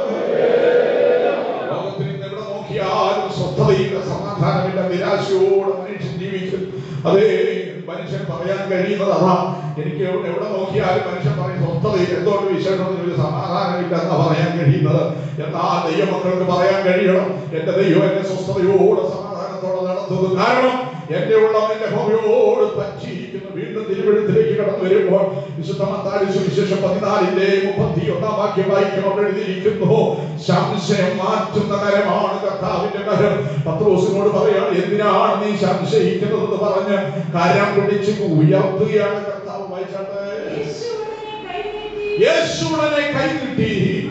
ലോകത്തിൽ ഇന്ന് എവിടെ നോക്കിയാലും സ്വസ്ഥതയില്ല സമാധാനമില്ല നിരാശയോടെ മനുഷ്യൻ ജീവിക്കും അതേ മനുഷ്യൻ പറയാൻ കഴിയുന്നത് അതാ എനിക്ക് എവിടെ എവിടെ നോക്കിയാലും മനുഷ്യൻ പറയും സ്വസ്ഥതയില്ല എന്തുകൊണ്ട് വിശേഷം ഒരു സമാധാനമില്ല എന്നാ പറയാൻ കഴിയുന്നത് എന്നാ ദൈവമക്കൾക്ക് പറയാൻ കഴിയണം എന്റെ ദൈവം എന്നെ സ്വസ്ഥതയോടെ സമാധാനത്തോടെ നടത്തുന്നു കാരണം എന്റെ ഉള്ളം എന്റെ ഭൂമിയോട് പറ്റിയിരിക്കുന്നു വീണ്ടും തിരുവഴുത്തിലേക്ക് കടന്നു വരുമ്പോൾ വിശുദ്ധ മത്താടി സുവിശേഷം പതിനാലിന്റെ മുപ്പത്തി ഒന്നാം വാക്യം വായിക്കും അവിടെ എഴുതിയിരിക്കുന്നു സംശയം മാറ്റുന്ന കരമാണ് കർത്താവിന്റെ കരം പത്രോസിനോട് പറയാണ് എന്തിനാണ് നീ സംശയിക്കുന്നത് എന്ന് പറഞ്ഞ് കരം പിടിച്ച് ഉയർത്തുകയാണ് കർത്താവ് വായിച്ചാട്ടെ യേശു ഉടനെ കൈനീട്ടി, യേശു ഉടനെ കൈകിട്ടി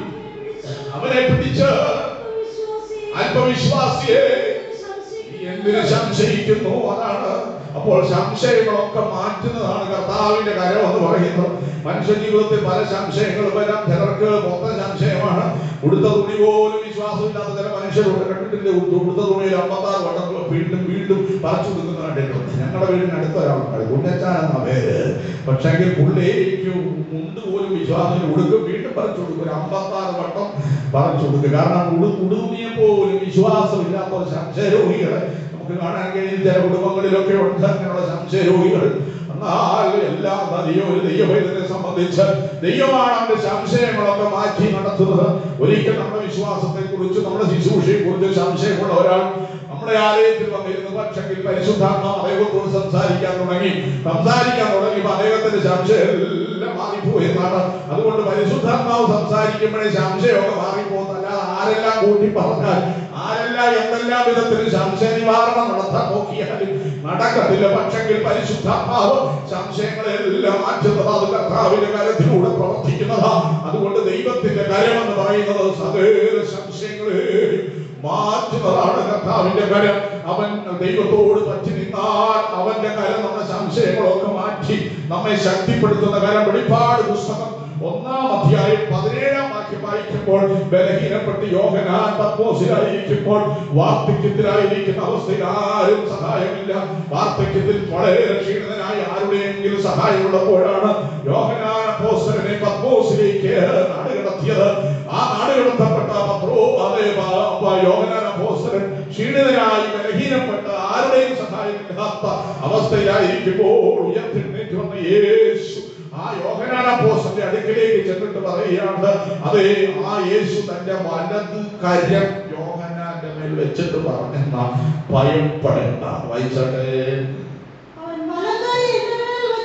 അവനെ പിടിച്ച് അവനെ പിടിച്ച് അല്പവിശ്വാസിയെ, അല്പവിശ്വാസിയെ സംശയിക്കുന്നു. നീ എന്തിനു സംശയിക്കുന്നു അതാണ് അപ്പോൾ സംശയങ്ങളൊക്കെ മാറ്റുന്നതാണ് കർത്താവിന്റെ കരം എന്ന് പറയുന്നത് മനുഷ്യ ജീവിതത്തിൽ പല സംശയങ്ങൾ വരാം ചിലർക്ക് മൊത്തം സംശയമാണ് ഉടുത്ത തുണി പോലും വിശ്വാസമില്ലാത്ത ചില മനുഷ്യരുണ്ട് കണ്ടിട്ടില്ലേ ഉടുത്ത ഉടുത്ത തുണിയിൽ അമ്പത്താറ് വട്ടം വീണ്ടും വീണ്ടും പറിച്ചു കൊടുക്കുന്ന കണ്ടിട്ടുണ്ട് ഞങ്ങളുടെ വീടിന് അടുത്ത ഒരാളുണ്ട് പുണ്യച്ചാൻ എന്ന പേര് പക്ഷെങ്കിൽ പുള്ളിക്ക് മുണ്ട് പോലും വിശ്വാസത്തിൽ ഉടുക്കും വീണ്ടും പറിച്ചു കൊടുക്കും ഒരു അമ്പത്താറ് വട്ടം പറിച്ചു കൊടുക്കും കാരണം ഉടു ഉടുതുണിയെ പോലും വിശ്വാസമില്ലാത്ത ഒരു സംശയരോഗികളെ നമുക്ക് കാണാൻ കഴിയും ചില കുടുംബങ്ങളിലൊക്കെ ഉണ്ട് അങ്ങനെയുള്ള സംശയരോഗികൾ എന്നാൽ എല്ലാ ദൈവം ഒരു ദൈവഭയത്തിനെ സംബന്ധിച്ച് ദൈവമാണ് അവന്റെ സംശയങ്ങളൊക്കെ മാറ്റി നടത്തുന്നത് ഒരിക്കൽ നമ്മുടെ വിശ്വാസത്തെ കുറിച്ച് നമ്മുടെ ശുശ്രൂഷയെ കുറിച്ച് സംശയമുള്ള ഒരാൾ നമ്മുടെ ആലയത്തിൽ വന്നിരുന്നു പക്ഷെങ്കിൽ പരിശുദ്ധാത്മാവ് അദ്ദേഹത്തോട് സംസാരിക്കാൻ തുടങ്ങി സംസാരിക്കാൻ തുടങ്ങിയപ്പോൾ അദ്ദേഹത്തിന്റെ സംശയം എല്ലാം മാറിപ്പോയി എന്നാണ് അതുകൊണ്ട് പരിശുദ്ധാത്മാവ് സംസാരിക്കുമ്പോഴേ സംശയമൊക്കെ മാറിപ്പോകുന്നല്ല ആരെല്ലാം കൂട്ടി പറഞ്ഞാൽ ആരെല്ലാം എന്തെല്ലാം വിധത്തിൽ സംശയ നിവാരണം നടത്താൻ നോക്കിയാലും നടക്കത്തില്ല പക്ഷെങ്കിൽ പരിശുദ്ധാത്മാവ് സംശയങ്ങളെല്ലാം മാറ്റുന്നത് അത് കർത്താവിന്റെ കാര്യത്തിലൂടെ പ്രവർത്തിക്കുന്നതാ അതുകൊണ്ട് ദൈവത്തിന്റെ കാര്യം എന്ന് പറയുന്നത് സകല സംശയങ്ങളെയും മാറ്റുന്നതാണ് കർത്താവിന്റെ കരം അവൻ ദൈവത്തോട് പറ്റി നിന്നാൽ അവന്റെ കരം നമ്മുടെ സംശയങ്ങളൊക്കെ മാറ്റി നമ്മെ ശക്തിപ്പെടുത്തുന്ന കരം വെളിപ്പാട് പുസ്തകം ഒന്നാം അധ്യായം പതിനേഴാം വാക്യം വായിക്കുമ്പോൾ ബലഹീനപ്പെട്ട് യോഹനാൻ പത്മോസിലായിരിക്കുമ്പോൾ വാർദ്ധക്യത്തിലായിരിക്കുന്ന അവസ്ഥയിൽ ആരും സഹായമില്ല വാർദ്ധക്യത്തിൽ വളരെ ക്ഷീണിതനായ ആരുടെയെങ്കിലും സഹായമുള്ളപ്പോഴാണ് യോഹനാൻ അപ്പോസ്തലനെ പത്മോസിലേക്ക് നാട് കടത്തിയത് ആ നാട് കടത്തപ്പെട്ട പത്രോ അതേ യോഹനാൻ അപ്പോസ്തലൻ ക്ഷീണിതനായി ബലഹീനപ്പെട്ട ആരുടെയും സഹായമില്ലാത്ത അവസ്ഥയിലായിരിക്കുമ്പോൾ ഉയർത്തിനേറ്റ് വന്ന യേശു ആ യോഹനാന പോസ്റ്റന്റെ അടുക്കിലേക്ക് ചെന്നിട്ട് പറയുകയാണ് അതെ ആ യേശു തന്റെ വലത് കരം യോഹനാന്റെ മേൽ വെച്ചിട്ട് പറഞ്ഞെന്ന ഭയപ്പെടേണ്ട വായിച്ചോട്ടെ അവൻ വലങ്കൈ എന്റെ മേൽ വെച്ച്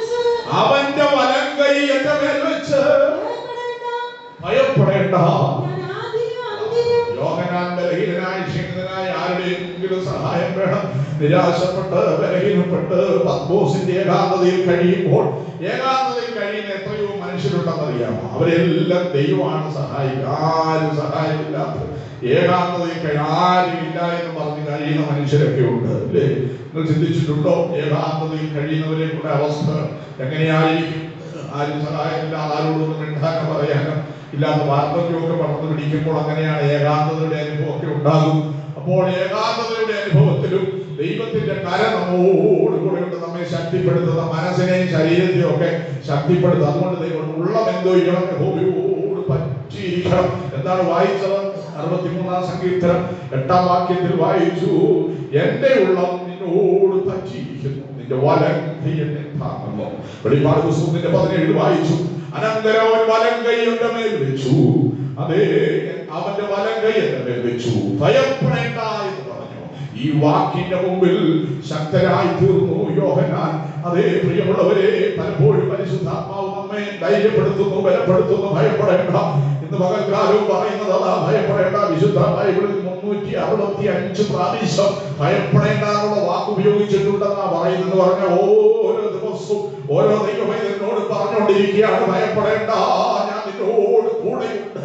അവന്റെ വലം കൈ എന്റെ മേൽ വെച്ച് ഭയപ്പെടേണ്ട. ഭയപ്പെടേണ്ട ഞാൻ ആദ്യനും അന്ത്യനും യോഹനാൻ ബലഹീനനായി ക്ഷീണിതനായി ആരുടെയെങ്കിലും സഹായം വേണം നിരാശപ്പെട്ട് ബലഹീനപ്പെട്ട് പത്മോസിന്റെ ഏകാന്തതയിൽ കഴിയുമ്പോൾ ഏകാന്തതയിൽ കഴിയുന്ന എത്രയോ മനുഷ്യരുണ്ടെന്നറിയാമോ അവരെല്ലാം ദൈവമാണ് സഹായിക്കുക ആരും സഹായമില്ലാത്ത ഏകാന്തതയിൽ കഴി ആരും ഇല്ല എന്ന് പറഞ്ഞ് കഴിയുന്ന മനുഷ്യരൊക്കെ ഉണ്ട് അല്ലേ നിങ്ങൾ ചിന്തിച്ചിട്ടുണ്ടോ ഏകാന്തതയിൽ കഴിയുന്നവരെ കൂടെ അവസ്ഥ എങ്ങനെയായിരിക്കും ആരും സഹായമില്ലാതെ ആരോടൊന്നും മിണ്ടാനോ പറയാനോ ഇല്ലാത്ത വാർദ്ധക്യമൊക്കെ വളർന്നു പിടിക്കുമ്പോൾ അങ്ങനെയാണ് ഏകാന്തതയുടെ അനുഭവമൊക്കെ ഉണ്ടാകും അപ്പോൾ ഏകാന്തതയുടെ അനുഭവത്തിലും ദൈവത്തിന്റെ കര നമ്മോടുകൂടെ ഉണ്ട് നമ്മെ ശക്തിപ്പെടുത്തുന്ന മനസ്സിനെയും ശരീരത്തെയും ഒക്കെ ശക്തിപ്പെടുത്തുക അതുകൊണ്ട് ദൈവം ഉള്ളം എന്തോ ഇവരുടെ ഭൂമിയോട് പറ്റിയിരിക്കണം എന്താണ് വായിച്ചത് അറുപത്തിമൂന്നാം സങ്കീർത്തനം എട്ടാം വാക്യത്തിൽ വായിച്ചു എന്റെ ഉള്ളം നിന്നോട് പറ്റിയിരിക്കുന്നു നിന്റെ വലം കൈ എന്നെ താങ്ങുന്നു വെളിപ്പാട് പുസ്തകത്തിന്റെ പതിനേഴ് വായിച്ചു അനന്തരം അവൻ വലം കൈ എന്റെ മേൽ വെച്ചു അതേ അവന്റെ വലം കൈ എന്റെ മേൽ വെച്ചു ഭയപ്പെടേണ്ട എന്ന് പറഞ്ഞു ഈ വാക്കിന്റെ മുമ്പിൽ ശക്തരായി തീർന്നു യോഹനാൻ അതേ പ്രിയമുള്ളവരെ പലപ്പോഴും പരിശുദ്ധാത്മാവ് നമ്മെ ധൈര്യപ്പെടുത്തുന്നു ബലപ്പെടുത്തുന്നു ഭയപ്പെടേണ്ട ഇന്ന് പകൽക്കാലവും പറയുന്നത് അതാ ഭയപ്പെടേണ്ട വിശുദ്ധ ബൈബിളിൽ മുന്നൂറ്റി അറുപത്തി അഞ്ച് പ്രാവശ്യം ഭയപ്പെടേണ്ട എന്നുള്ള വാക്ക് ഉപയോഗിച്ചിട്ടുണ്ടെന്നാ പറയുന്നത് പറഞ്ഞ ഓരോ ദിവസവും ഓരോ ദൈവമൈതനോട് പറഞ്ഞുകൊണ്ടിരിക്കുകയാണ് ഭയപ്പെടേണ്ട ഞാൻ നിന്നോട് കൂടെയുണ്ട്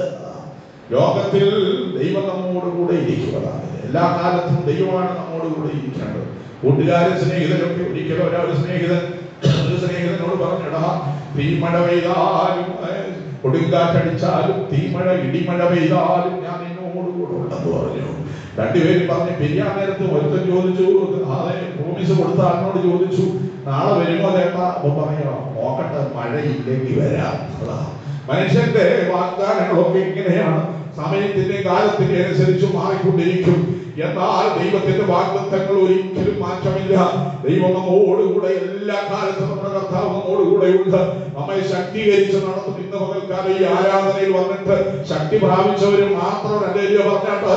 ലോകത്തിൽ ദൈവം നമ്മോട് കൂടെ ഇരിക്കുന്നതാണ് എല്ലാ കാലത്തും ദൈവമാണ് നമ്മോട് കൂടെ ഇരിക്കേണ്ടത് കൂട്ടുകാരൻ സ്നേഹിതരൊക്കെ ഒരിക്കലും ഒരാൾ സ്നേഹിതൻ ഒരു സ്നേഹിതനോട് പറഞ്ഞിടാ തീമഴ പെയ്താലും ഏഹ്, കൊടുങ്കാറ്റടിച്ചാലും തീമഴ ഇടിമഴ പെയ്താലും ഞാൻ നിന്നോട് കൂടെ ഉണ്ടെന്ന് പറഞ്ഞു രണ്ടുപേരും പറഞ്ഞ് പിരിയാൻ നേരത്ത് ഒരുത്തൻ ചോദിച്ചു അതെ പ്രോമിസ് കൊടുത്ത ആളിനോട് ചോദിച്ചു നാളെ വരുമോ ചേട്ടാ അപ്പൊ പറയോ നോക്കട്ടെ മഴയില്ലെങ്കിൽ വരാം അതാ. മനുഷ്യന്റെ വാഗ്ദാനങ്ങളൊക്കെ ഇങ്ങനെയാണ് സമയത്തിന്റെ കാലത്തിന്റെ അനുസരിച്ച് മാറിക്കൊണ്ടിരിക്കും എന്നാൽ ദൈവത്തിന്റെ വാഗ്ദത്തങ്ങൾ ഒരിക്കലും മാറ്റമില്ല ദൈവം നമ്മോടുകൂടെ എല്ലാ കാലത്തും നമ്മുടെ കർത്താവ് നമ്മോടുകൂടെ ഉണ്ട് നമ്മെ ശക്തീകരിച്ച് നടത്തും ഇന്ന് പകൽക്കാലം ഈ ആരാധനയിൽ വന്നിട്ട് ശക്തി പ്രാപിച്ചവരും മാത്രം രണ്ടേരിയ പറഞ്ഞിട്ട്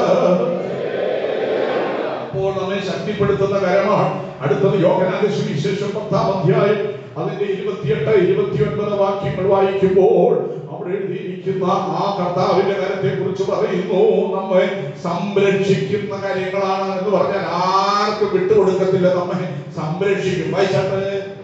അപ്പോൾ നമ്മെ ശക്തിപ്പെടുത്തുന്ന കരമാണ് അടുത്തത് യോഗനാന്റെ സുവിശേഷം പത്താം അധ്യായം അതിന്റെ ഇരുപത്തിയെട്ട് ഇരുപത്തിയൊൻപത് വാക്യങ്ങൾ വായിക്കുമ്പോൾ അവിടെ എഴുതിയിരിക്കുന്ന ആ കർത്താവിന്റെ കരത്തെ കുറിച്ച് പറയുന്നു നമ്മെ സംരക്ഷിക്കുന്ന കാര്യങ്ങളാണ് എന്ന് പറഞ്ഞാൽ ആർക്കും വിട്ടുകൊടുക്കത്തില്ല നമ്മെ സംരക്ഷിക്കും വായിച്ചാട്ടെ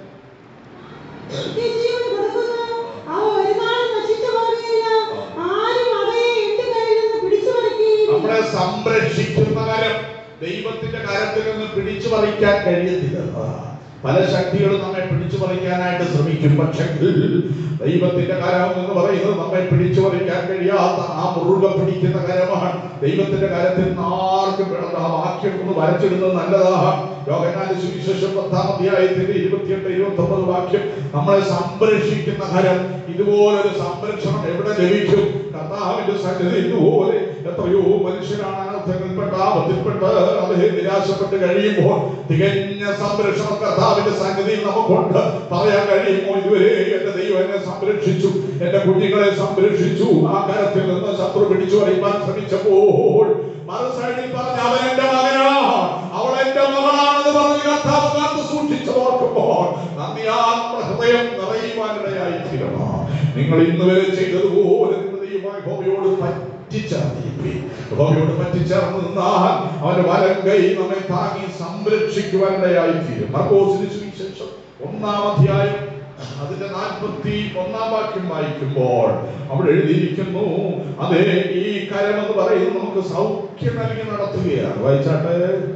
നിത്യജീവൻ കൊടുക്കുന്നു. അവ ഒരു നാളും നശിച്ചു പോകുകയില്ല. ആരും അവയെ എന്റെ കയ്യിൽ നിന്ന് പിടിച്ചു പറിക്കുകയില്ല. നമ്മളെ സംരക്ഷിക്കുന്ന കരം ദൈവത്തിന്റെ കരത്തിൽ നിന്ന് പിടിച്ചു പറിക്കാൻ കഴിയത്തില്ല പല ശക്തികളും നമ്മെ പിടിച്ചു പറിക്കാനായിട്ട് ശ്രമിക്കും പക്ഷേ ദൈവത്തിന്റെ കരം എന്ന് പറയുന്നത് നമ്മെ പിടിച്ചു പറിക്കാൻ കഴിയാത്ത ആ മുറുകെ പിടിക്കുന്ന കരമാണ് ദൈവത്തിന്റെ കരത്തിൽ നിന്ന് ആർക്കും വേണ്ട ആ വാക്യം ഒന്ന് വരച്ചിടുന്നത് നല്ലതാണ് യോഗനാന്റെ സുവിശേഷം പത്താം അധ്യായത്തിന്റെ ഇരുപത്തിയെട്ട് ഇരുപത്തി ഒമ്പത് വാക്യം നമ്മളെ സംരക്ഷിക്കുന്ന കരം ഇതുപോലൊരു സംരക്ഷണം എവിടെ ലഭിക്കും കർത്താവിന്റെ സന്നിധി ഇതുപോലെ എത്രയോ മനുഷ്യരാണ് അനർത്ഥങ്ങളിൽപ്പെട്ട ആപത്തിൽപ്പെട്ട് അവരെ നിരാശപ്പെട്ട് കഴിയുമ്പോൾ തികഞ്ഞ സംരക്ഷണം കർത്താവിന്റെ സന്നിധിയിൽ നമുക്കുണ്ട് പറയാൻ കഴിയുമോ ഇതുവരെ എന്റെ ദൈവം എന്നെ സംരക്ഷിച്ചു എന്റെ കുഞ്ഞുങ്ങളെ സംരക്ഷിച്ചു ആ കരത്തിൽ നിന്ന് ശത്രു പിടിച്ചു പറയുവാൻ ശ്രമിച്ചപ്പോൾ മറു സൈഡിൽ പറഞ്ഞ അവൻ എന്റെ മകനാ അവൾ എന്റെ മകളാണെന്ന് പറഞ്ഞ് കർത്താവ് കാത്തു സൂക്ഷിച്ചു ഓർക്കുമ്പോൾ നന്ദിയാ നമ്മുടെ ഹൃദയം നിറയുവാനിടയായി തീരണം നിങ്ങൾ ഇന്ന് വരെ ചെയ്തതുപോലെ നിങ്ങൾ ദൈവമായ ഹോമയോട് പറ്റിച്ചേർന്നിരിപ്പി ഹോമയോട് പറ്റിച്ചേർന്ന് നിന്നാൽ അവന്റെ വലം കൈ നമ്മെ താങ്ങി സംരക്ഷിക്കുവാനിടയായി തീരും മർക്കോസിന് സുവിശേഷം ഒന്നാം അധ്യായം അതിന്റെ നാൽപ്പത്തി ഒന്നാം വാക്യം വായിക്കുമ്പോൾ അവിടെ എഴുതിയിരിക്കുന്നു അതെ ഈ കരം എന്ന് പറയുന്നത് നമുക്ക് സൗഖ്യം നൽകി നടത്തുകയാണ് വായിച്ചാട്ടെ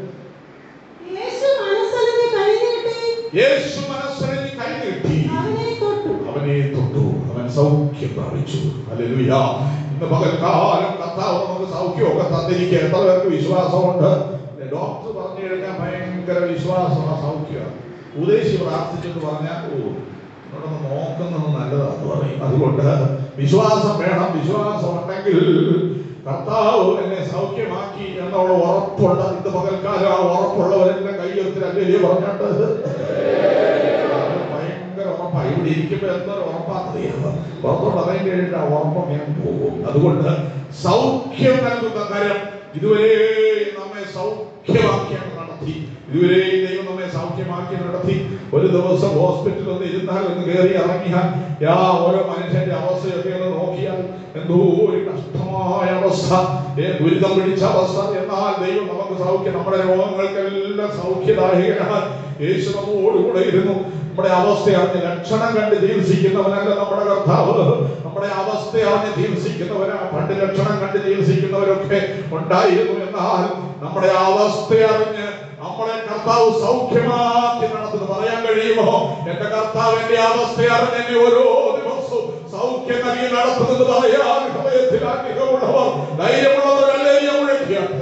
യേശു മനസ്സലിഞ്ഞ് കൈ നീട്ടി യേശു മനസ്സിനെ കൈ നീട്ടി അവനെ തൊട്ടു. അവനെ തൊട്ടു അവൻ സൗഖ്യം പ്രാപിച്ചു ഹല്ലേലൂയ ഇന്ന് പകൽക്കാലം കർത്താവ് നമുക്ക് സൗഖ്യമൊക്കെ തന്നിരിക്കുക എത്ര പേർക്ക് വിശ്വാസമുണ്ട് ഡോക്ടർ പറഞ്ഞു കഴിഞ്ഞാൽ ഭയങ്കര വിശ്വാസമാണ് സൗഖ്യമാണ് ഉദ്ദേശി പ്രാർത്ഥിച്ചെന്ന് പറഞ്ഞാൽ ഓ എന്നോടൊന്ന് നോക്കുന്നത് നല്ലതാന്ന് പറയും അതുകൊണ്ട് വിശ്വാസം വേണം വിശ്വാസം ഉണ്ടെങ്കിൽ കർത്താവ് എന്നെ സൗഖ്യമാക്കി എന്നുള്ള ഉറപ്പുണ്ട് ഇന്ന് പകൽക്കാലം ആ ഉറപ്പുള്ളവരെന്നെ കയ്യെടുത്തിൽ അല്ലേ പറഞ്ഞിട്ട് ഭയങ്കര ഉറപ്പാണ് ഇവിടെ ഇരിക്കുമ്പോ എന്തൊരു ഉറപ്പാണെന്നറിയാമോ ഉറപ്പ് പറയാൻ കഴിഞ്ഞിട്ട് ആ ഉറപ്പ് ഞാൻ പോകും അതുകൊണ്ട് സൗഖ്യം നൽകുന്ന കാര്യം ഇതുവരെ നമ്മെ സൗഖ്യമാക്കിയാണ് നടത്തി ഇതുവരെ ദൈവം നമ്മെ അവനെ സൗഖ്യമാക്കി നടത്തി ഒരു ദിവസം ഹോസ്പിറ്റലിൽ ഒന്ന് ഇരുന്നാൽ ഒന്ന് കയറി ഇറങ്ങിയാൽ യാ ഓരോ മനുഷ്യന്റെ അവസ്ഥയൊക്കെ ഒന്ന് നോക്കിയാൽ എന്തോ ഒരു കഷ്ടമായ അവസ്ഥ ഏ, ദുരിതം പിടിച്ച അവസ്ഥ എന്നാൽ ദൈവം നമുക്ക് സൗഖ്യം നമ്മുടെ രോഗങ്ങൾക്കെല്ലാം സൗഖ്യദായകനാണ് യേശു നമ്മോടുകൂടെ ഇരുന്നു നമ്മുടെ അവസ്ഥ അറിഞ്ഞ് ലക്ഷണം കണ്ട് ചികിത്സിക്കുന്നവനല്ല നമ്മുടെ കർത്താവ് നമ്മുടെ അവസ്ഥ അറിഞ്ഞ് ചികിത്സിക്കുന്നവരാ പണ്ട് ലക്ഷണം കണ്ട് ചികിത്സിക്കുന്നവരൊക്കെ ഉണ്ടായിരുന്നു എന്നാൽ നമ്മുടെ അവസ്ഥ അറിഞ്ഞ് നമ്മളെ കർത്താവ് സൗഖ്യമാക്കി നടത്തുന്നു പറയാൻ കഴിയുമോ എന്റെ കർത്താവ് എന്റെ അവസ്ഥ അറിഞ്ഞ് എന്നെ ഓരോ ദിവസവും സൗഖ്യം നൽകി നടത്തുന്നത് പറയാൻ ഹൃദയത്തിൽ ആഗ്രഹമുള്ളവർ ധൈര്യമുള്ളവരല്ലേ വിളിക്കുക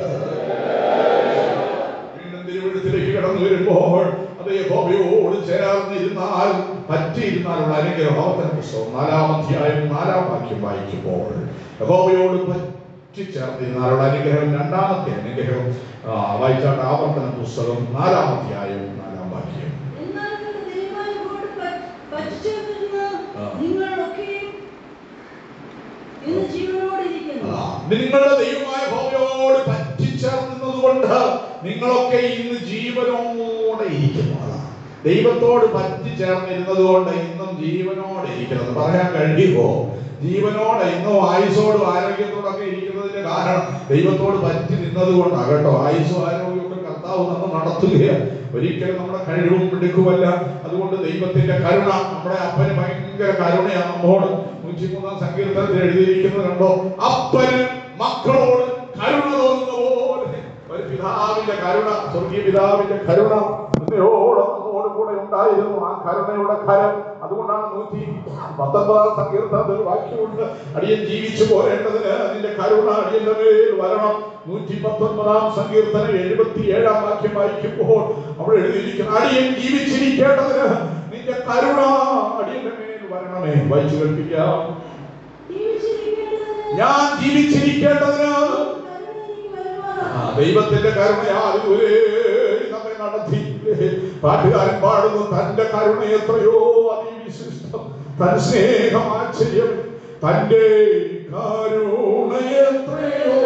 വീണ്ടും തിരുവഴുത്തിലേക്ക് കടന്നു വരുമ്പോൾ അതേ ഹോബിയോട് ചേർന്നിരുന്നാൽ പറ്റിയിരുന്നാലുള്ള അനുഗ്രഹം അവതരണ പുസ്തകം നാലാം അധ്യായം നാലാം വാക്യം വായിക്കുമ്പോൾ ഹോബിയോട് പറ്റി ചേർന്നിരുന്നാലുള്ള അനുഗ്രഹം രണ്ടാമത്തെ അനുഗ്രഹം ആ, വായിച്ചാട്ട് ആവർത്തന പുസ്തകം നാലാം അധ്യായം നാലാം വാക്യം എന്നാൽ നിങ്ങളുടെ ദൈവമായ യഹോവയോട് പ- പറ്റിച്ചേർന്നിരുന്ന ആ. നിങ്ങളൊക്കെയും ഇന്ന് ജീവനോടെ ഇരിക്കുന്നു ആ, നിങ്ങളുടെ ദൈവമായ ഹോബിയോട് പറ്റിച്ചേർന്നത് കൊണ്ട് നിങ്ങളൊക്കെ ഇന്ന് ജീവനോടെ ഇരിക്കുന്നതാണ് ദൈവത്തോട് പറ്റിച്ചേർന്നിരുന്നത് കൊണ്ട് ഇന്നും ജീവനോടെ ഇരിക്കുന്നത് പറയാൻ കഴിയുമോ ജീവനോടെ ഇന്നും ആയുസോടും ആരോഗ്യത്തോടൊക്കെ ഇരിക്കുന്നതിന്റെ കാരണം ദൈവത്തോട് പറ്റി നിന്നത് കൊണ്ടാണ് കേട്ടോ ആയുസും ആരോഗ്യമൊക്കെ കർത്താവ് നമ്മൾ നടത്തുകയാണ് ഒരിക്കലും നമ്മുടെ കഴിവും മിടുക്കുമല്ല അതുകൊണ്ട് ദൈവത്തിന്റെ കരുണ നമ്മുടെ അപ്പന് ഭയങ്കര കരുണയാണ് നമ്മോട് നൂറ്റിമൂന്നാം സങ്കീർത്തനത്തിൽ എഴുതിയിരിക്കുന്നത് കണ്ടോ അപ്പന് മക്കളോട് കരുണ തോന്നുന്ന പോലെ ഒരു പിതാവിന്റെ കരുണ സ്വർഗീയ പിതാവിന്റെ കരുണ നിന്നയോട് നമ്മോട് കൂടെ ഉണ്ടായിരുന്നു ആ കരുണയുടെ കരം അതുകൊണ്ടാണ് നൂറ്റി പത്തൊമ്പതാം സങ്കീർത്തനത്തിൽ വാക്യമുണ്ട് അടിയൻ ജീവിച്ചു പോരേണ്ടതിന് അതിന്റെ കരുണ അടിയന്റെ മേൽ വരണം നൂറ്റി പത്തൊൻപതാം സങ്കീർത്തനം എഴുപത്തി ഏഴാം വാക്യം വായിക്കുമ്പോൾ അവിടെ എഴുതിയിരിക്കുന്ന അടിയൻ ജീവിച്ചിരിക്കേണ്ടതിന് നിന്റെ കരുണ അടിയന്റെ മേൽ വരണമേ വായിച്ചു കേൾപ്പിക്കാം ജീവിച്ചിരിക്കേണ്ടതിന് ഞാൻ ജീവിച്ചിരിക്കേണ്ടതിന് കരുണ എനിക്ക് വരുമാറാണ്. ആ, ദൈവത്തിന്റെ കരുണയാൽ ഇതുവരെ നമ്മെ നടത്തി പാട്ടുകാരൻ പാടുന്നു തന്റെ കരുണ എത്രയോ അതിവിശിഷ്ടം തൻ സ്നേഹം ആശ്ചര്യം തന്റെ കരുണ എത്രയോ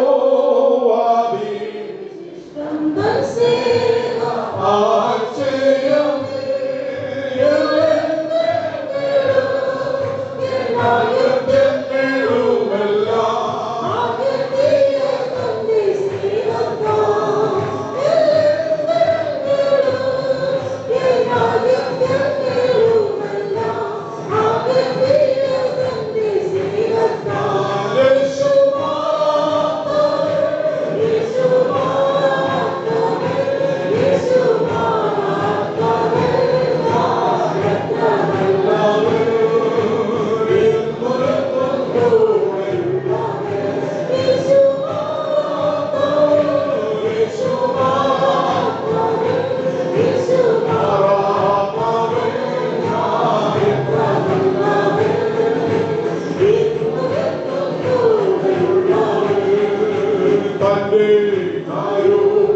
ഇഷ്ടം തൻ സ്നേഹം ആശ്ചര്യം തന്റെ കരുണ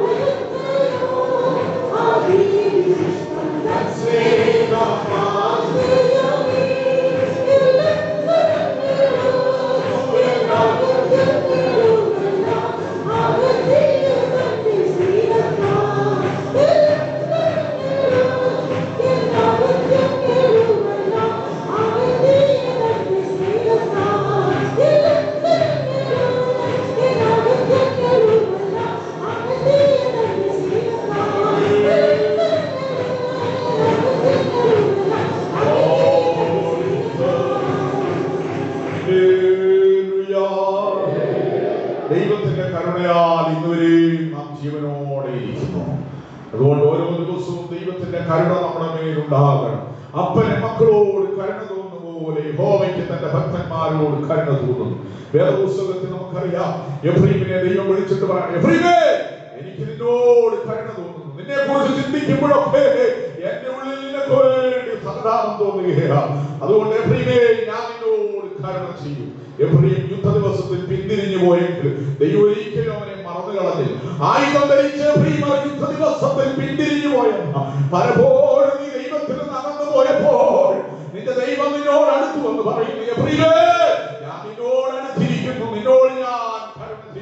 ഹല്ലേലൂയ. ദൈവത്തിന്റെ കരുണയാൽ ഇന്നുവരെയും നാം ജീവനോടെ ഇരിക്കുന്നു അതുകൊണ്ട് ഓരോ ദിവസവും ദൈവത്തിന്റെ കരുണ നമ്മുടെ മേലുണ്ടാകണം അപ്പനെ മക്കളോട് കരുണ തോന്നുന്ന പോലെ ഹോവയ്ക്ക് തന്റെ ഭക്തന്മാരോട് കരുണ തോന്നുന്നു വേദപുസ്തകത്തിൽ നമുക്കറിയാം എഫ്രീമിനെ ദൈവം വിളിച്ചിട്ട് പറയാം എഫ്രീമേ എനിക്ക് നിന്നോട് കരുണ തോന്നുന്നു നിന്നെ കുറിച്ച് ചിന്തിക്കുമ്പോഴൊക്കെ എന്റെ ഉള്ളിൽ നിനക്ക് വേണ്ടി സഹതാപം തോന്നുകയാണ് അതുകൊണ്ട് എഫ്രീമേ ഞാൻ നിന്നോട് കരുണ ചെയ്യും എഫ്രീം യുദ്ധ ദിവസത്തിൽ പിന്തിരിഞ്ഞു പോയെങ്കിൽ ദൈവം ഒരിക്കലും അവനെ മറന്നു കളഞ്ഞില്ല ആയുധം ധരിച്ച എഫ്രീം ആ യുദ്ധ ദിവസത്തിൽ പിന്തിരിഞ്ഞു പോയെന്ന പലപ്പോഴും നീ ദൈവത്തിൽ നടന്നു പോയപ്പോൾ നിന്റെ ദൈവം നിന്നോട് അടുത്തു എന്ന് പറയുന്നു എഫ്രീമേ ഞാൻ നിന്നോട് അടുത്തിരിക്കുന്നു നിന്നോട് ഞാൻ കരുണ ചെയ്യും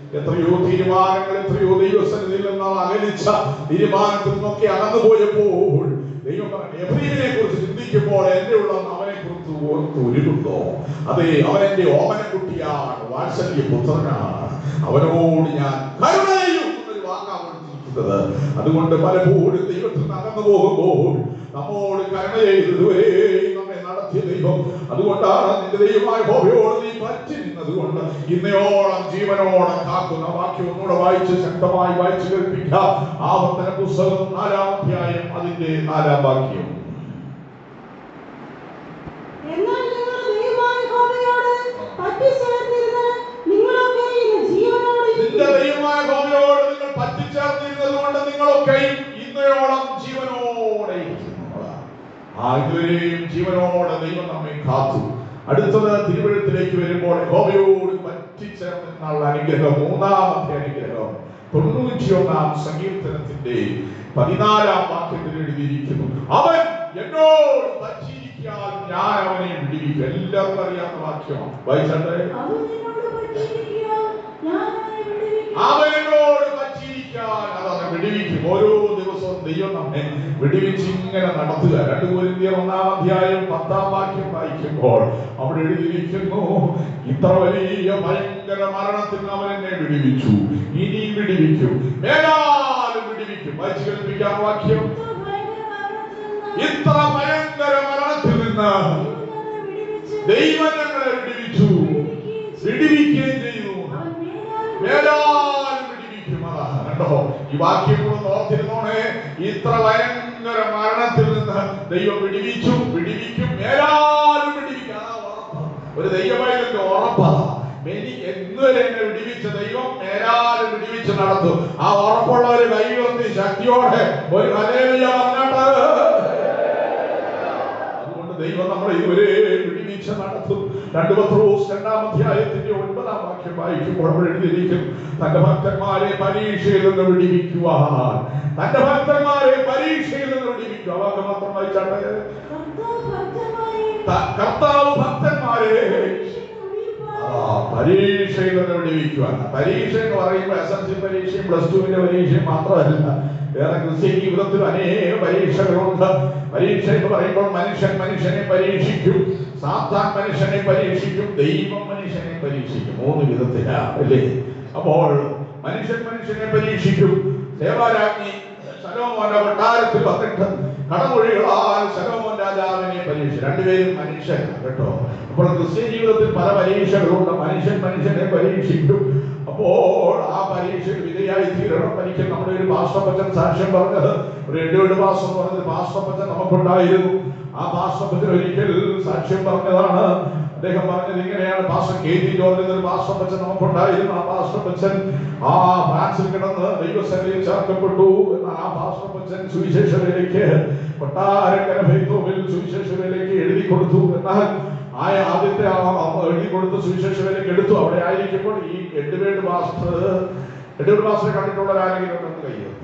എത്രയോ തീരുമാനങ്ങൾ എത്രയോ ദൈവസന്നിധിയിൽ നിന്ന് അകലിച്ച തീരുമാനത്തിൽ നിന്നൊക്കെ അകന്നു പോയപ്പോൾ ദൈവം പറഞ്ഞു എബ്രീനെ കുറിച്ച് ചിന്തിക്കുമ്പോൾ എന്റെ ഉള്ള അവനെ കുറിച്ച് ഓർത്ത് ഒരുങ്ങുന്നു അതെ അവൻ എന്റെ ഓമനക്കുട്ടിയാണ് വാത്സല്യ പുത്രനാണ് അവനോട് ഞാൻ കരുണ ചെയ്യും എന്നൊരു വാക്കാണ് വിളിച്ചിരിക്കുന്നത് അതുകൊണ്ട് പലപ്പോഴും ദൈവത്തിൽ നിന്ന് അകന്നു പോകുമ്പോൾ നമ്മോട് കരുണ ചെയ്തതുവരെ നമ്മെ നടത്തിയ ദൈവം അതുകൊണ്ടാണ് നിന്റെ ദൈവമായ ഹോബയോട് നീ പറ്റി നിന്നത് കൊണ്ട് ഇന്നയോളം ജീവനോളം കാക്കുന്ന വാക്യം ഒന്നുകൂടെ വായിച്ച് ശക്തമായി വായിച്ചു കേൾപ്പിക്കാം ആവർത്തന പുസ്തകം നാലാം അധ്യായം അതിന്റെ നാലാം വാക്യം എന്നാൽ നിങ്ങൾ ദൈവമായ യഹോവയോട് പറ്റിച്ചേർന്നിരുന്ന് നിങ്ങളൊക്കെ ഇന്ന് ജീവനോടെ നിന്റെ ദൈവമായ ഹോബയോട് നിങ്ങൾ പറ്റിച്ചേർന്നിരുന്നത് കൊണ്ട് നിങ്ങളൊക്കെയും ഇന്നയോളം ജീവനോടെ ഇരിക്കുന്നു. ആ ഇതുവരെയും ജീവനോടെ ദൈവം നമ്മെ കാത്തു അടുത്തത് തിരുവഴുത്തിലേക്ക് വരുമ്പോൾ ഹോബയോട് പറ്റിച്ചേർന്നുള്ള അനുഗ്രഹം മൂന്നാമത്തെ അനുഗ്രഹം തൊണ്ണൂറ്റിയൊന്നാം സങ്കീർത്തനത്തിന്റെ പതിനാലാം വാക്യത്തിൽ എഴുതിയിരിക്കുന്നു അവൻ എന്നോട് പറ്റിയിരിക്കാൻ ഞാൻ അവനെ വിടിവിക്കും എല്ലാവർക്കും അറിയാവുന്ന വാക്യമാണ് വായിച്ചേ അവൻ നിന്നോട് പറ്റിയിരിക്കുകയാൽ ഞാൻ അവനെ വിടുവിക്കും. അവനോട് പറ്റിയിരിക്കാൻ അതാണ് വിടുവിക്കും ഓരോ ദിവസവും ദൈവം നമ്മെ വിടുവിച്ച് ഇങ്ങനെ നടത്തുക രണ്ട് കോരിന്ത്യർ ഒന്നാം അധ്യായം പത്താം വാക്യം വായിക്കുമ്പോൾ അവിടെ എഴുതിയിരിക്കുന്നു ഇത്ര വലിയ ഭയങ്കര മരണത്തിൽ നിന്ന് അവൻ എന്നെ വിടുവിച്ചു ഇനി വിടുവിക്കും മേലാലും വിടുവിക്കും വായിച്ചു കേൾപ്പിക്കാം വാക്യം ഇത്ര ഭയങ്കര മരണത്തിൽ നിന്ന് ഇത്ര ഭയങ്കര മരണത്തിൽ നിന്ന് ദൈവം ഞങ്ങളെ ദൈവം ഞങ്ങളെ വിടുവിച്ച് വിടുവിച്ചു വിടുവിക്കുകയും ചെയ്തു അവൻ മേലാൽ മേലാൽ വിടുവിക്കും. അതാ, കണ്ടോ ഈ വാക്യം കൂടെ ഓർത്തിരുന്നോണേ ഇത്ര ഭയങ്കര മരണത്തിൽ നിന്ന് ദൈവം വിടുവിച്ചു വിടുവിക്കും മേലാലും വിടുവിക്കും അതാ ഉറപ്പ്. ഒരു ദൈവമായിട്ട് ഉറപ്പാ മെനി എന്നുവരെ എന്നെ വിടുവിച്ച ദൈവം മേലാലും വിടുവിച്ച് നടത്തും ആ ഉറപ്പുള്ള ഒരു കൈ ഉയർത്തി ശക്തിയോടെ ഒരു ഹല്ലേലൂയ പറഞ്ഞാട്ട് അതുകൊണ്ട് ദൈവം നമ്മളെ ഇതുവരെ വിടുവിച്ച് നടത്തും രണ്ട് പത്രോസ് രണ്ടാം അധ്യായത്തിന്റെ ഒൻപതാം വാക്യം വായിക്കുമ്പോൾ അവിടെ എഴുതിയിരിക്കും തന്റെ ഭക്തന്മാരെ പരീക്ഷയിൽ നിന്ന് വിടിവിക്കുവാൻ തന്റെ ഭക്തന്മാരെ പരീക്ഷയിൽ നിന്ന് വിടിവിക്കുക വാക്ക് മാത്രം വായിച്ചാട്ടെ കർത്താവ് ഭക്തന്മാരെ ത- കർത്താവ് ഭക്തന്മാരെ ആ, പരീക്ഷയിൽ നിന്ന് വിടിവിക്കുവാൻ പരീക്ഷ എന്ന് പറയുമ്പോൾ എസ് എൽ സി പരീക്ഷയും പ്ലസ് ടുവിന്റെ പരീക്ഷയും മാത്രമല്ല വേറെ ക്രിസ്ത്യൻ ജീവിതത്തിൽ അനേക പരീക്ഷകളുണ്ട് പരീക്ഷ എന്ന് പറയുമ്പോൾ മനുഷ്യൻ മനുഷ്യനെ പരീക്ഷിക്കും സാത്താൻ മനുഷ്യനെ പരീക്ഷിക്കും ദൈവം മനുഷ്യനെ പരീക്ഷിക്കും മൂന്ന് വിധത്തിലാ അല്ലേ അപ്പോൾ മനുഷ്യൻ മനുഷ്യനെ പരീക്ഷിക്കും സേവാരാജ്ഞി ശലോമോന്റെ കൊട്ടാരത്തിൽ വന്നിട്ട് കടമൊഴികളാൽ ശലോമോൻ രാജാവിനെ പരീക്ഷ രണ്ടുപേരും മനുഷ്യരാണ് കേട്ടോ അപ്പോൾ ക്രിസ്ത്യൻ ജീവിതത്തിൽ പല പരീക്ഷകളുണ്ട് മനുഷ്യൻ മനുഷ്യനെ പരീക്ഷിക്കും അപ്പോൾ ആ പരീക്ഷയിൽ വിധേയായി തീരണം എനിക്ക് നമ്മുടെ ഒരു പാസ്റ്റപ്പച്ചൻ സാക്ഷ്യം പറഞ്ഞത് ഒരു എഴുപത് മാസം പറഞ്ഞത് പാസ്റ്റപ്പച്ചൻ നമുക്കുണ്ടായിരുന്നു ആ പാസ്റ്റപ്പച്ചൻ ഒരിക്കൽ സാക്ഷ്യം പറഞ്ഞതാണ് അദ്ദേഹം പറഞ്ഞത് ഇങ്ങനെയാണ് പാസ്റ്റർ കെ ജി ജോർജ് എന്നൊരു പാസ്റ്റപ്പച്ചൻ നമുക്കുണ്ടായിരുന്നു ആ പാസ്റ്റപ്പച്ചൻ ആ ഫ്രാൻസിൽ കിടന്ന് ദൈവസേനയിൽ ചേർക്കപ്പെട്ടു എന്ന ആ പാസ്റ്റപ്പച്ചൻ സുവിശേഷതയിലേക്ക് കൊട്ടാരക്കര ഫെയ്ത്തോവിൽ സുവിശേഷതയിലേക്ക് എഴുതി കൊടുത്തു എന്നാൽ ആ ആദ്യത്തെ ആ ആ എഴുതി കൊടുത്ത് സുവിശേഷതയിലേക്ക് എടുത്തു അവിടെ ആയിരിക്കുമ്പോൾ ഈ എഡ്വേർഡ് മാസ്റ്റർ എഡ്വേർഡ് മാസ്റ്റർ കണ്ടിട്ടുള്ള ആരെങ്കിലും ഉണ്ടെന്ന് കയ്യെത്തി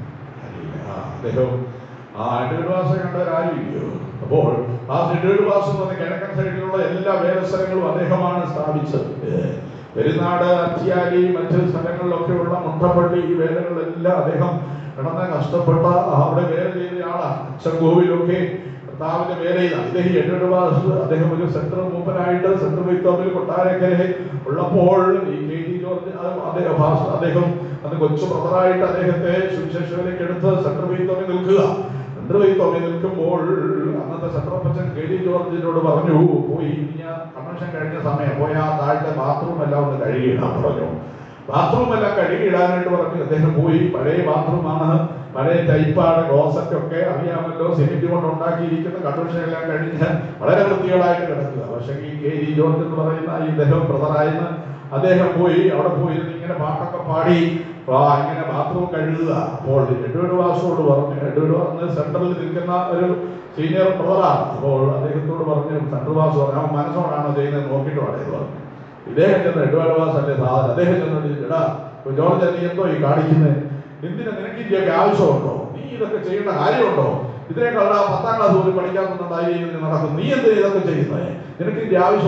ആ, അദ്ദേഹം ആ എഡ്വേർഡ് മാസ്റ്റർ കണ്ടവരാരും ഇല്ലയോ അപ്പോൾ ആ എഡ്വേർഡ് മാസ്റ്റർ എന്ന് പറഞ്ഞ കിഴക്കൻ സൈഡിലുള്ള എല്ലാ വേലസ്ഥലങ്ങളും അദ്ദേഹമാണ് സ്ഥാപിച്ചത് ഏ, പെരുന്നാട് അത്തിയാലി മറ്റ് സ്ഥലങ്ങളിലൊക്കെ ഉള്ള മുട്ടപ്പള്ളി ഈ വേലകളിലെല്ലാം അദ്ദേഹം കിടന്ന കഷ്ടപ്പെട്ട അവിടെ വേല ചെയ്ത ആളാണ് അച്ചൻകോവിലൊക്കെ കർത്താവിന്റെ വേല ചെയ്ത അദ്ദേഹം എഡ്വേർഡ് മാസ്റ്റർ അദ്ദേഹം ഒരു സെൻട്രൽ മൂപ്പനായിട്ട് സെൻട്രൽ വിക്ടോമിൽ കൊട്ടാരക്കരെ ഉള്ളപ്പോൾ ഈ കെ ജി ജോർജ് അത് അദ്ദേഹം ഭാഷ- അദ്ദേഹം അത് കൊച്ചു ബ്രദറായിട്ട് അദ്ദേഹത്തെ സുവിശേഷത്തിലേക്ക് എടുത്ത് സെൻട്രൽ വിക്ടോമിൽ നിൽക്കുക സെൻട്രൽ വിക്ടോമിൽ നിൽക്കുമ്പോൾ അന്നത്തെ സെൻട്രൽ അപ്പച്ചൻ കെ ജി ജോർജിനോട് പറഞ്ഞു പോയി ഇനി ഞാൻ കൺവെൻഷൻ കഴിഞ്ഞ സമയം പോയി ആ താഴത്തെ ബാത്റൂം എല്ലാം ഒന്ന് കഴുകിയിടാൻ പറഞ്ഞു ബാത്റൂം എല്ലാം കഴുകിയിടാനായിട്ട് പറഞ്ഞു അദ്ദേഹം പോയി പഴയ ബാത്റൂമാണ് പഴയ ടൈപ്പാണ് ക്ലോസറ്റ് ഒക്കെ അറിയാമല്ലോ സിമെന്റ് കൊണ്ട് ഉണ്ടാക്കിയിരിക്കുന്ന കൺവെൻഷൻ എല്ലാം കഴിഞ്ഞ് വളരെ വൃത്തികളായിട്ട് കിടക്കുക പക്ഷേ ഈ കെ ജി ജോർജ് എന്ന് പറയുന്ന ഈ ഇദ്ദേഹം ബ്രദറായിരുന്ന അദ്ദേഹം പോയി അവിടെ പോയിരുന്ന് ഇങ്ങനെ പാട്ടൊക്കെ പാടി ആ, ഇങ്ങനെ ബാത്റൂം കഴുകുക അപ്പോൾ എഡ്വേർഡ് വാസോട് പറഞ്ഞു എഡ്വേർഡ് പറഞ്ഞ് സെൻട്രലിൽ നിൽക്കുന്ന ഒരു സീനിയർ ബ്രദറാണ് അപ്പോൾ അദ്ദേഹത്തോട് പറഞ്ഞു സെൻട്രൽ വാസ് പറഞ്ഞു അവൻ മനസ്സോടാണോ ചെയ്യുന്നത് നോക്കിയിട്ട് പറയുന്നത് പറഞ്ഞു ഇദ്ദേഹം ചെന്ന് എഡ്വേർഡ് വാസ് അല്ലേ സാധനം അദ്ദേഹം ചെന്ന് എടാ ഇപ്പൊ ജോർജ് നീ എന്തോ ഈ കാണിക്കുന്നത് എന്തിനാ നിനക്ക് ഇതിന്റെയൊക്കെ ആവശ്യമുണ്ടോ നീ ഇതൊക്കെ ചെയ്യേണ്ട കാര്യമുണ്ടോ ഇതിനേക്കാൾ ആ പത്താം ക്ലാസ് പോലും പഠിക്കാത്തതായി നടക്കും നീ എന്ത് ഇതൊക്കെ ചെയ്യുന്നത് നിനക്ക് ഇതിന്റെ ആവശ്യമുണ്ടോ എന്നൊക്കെ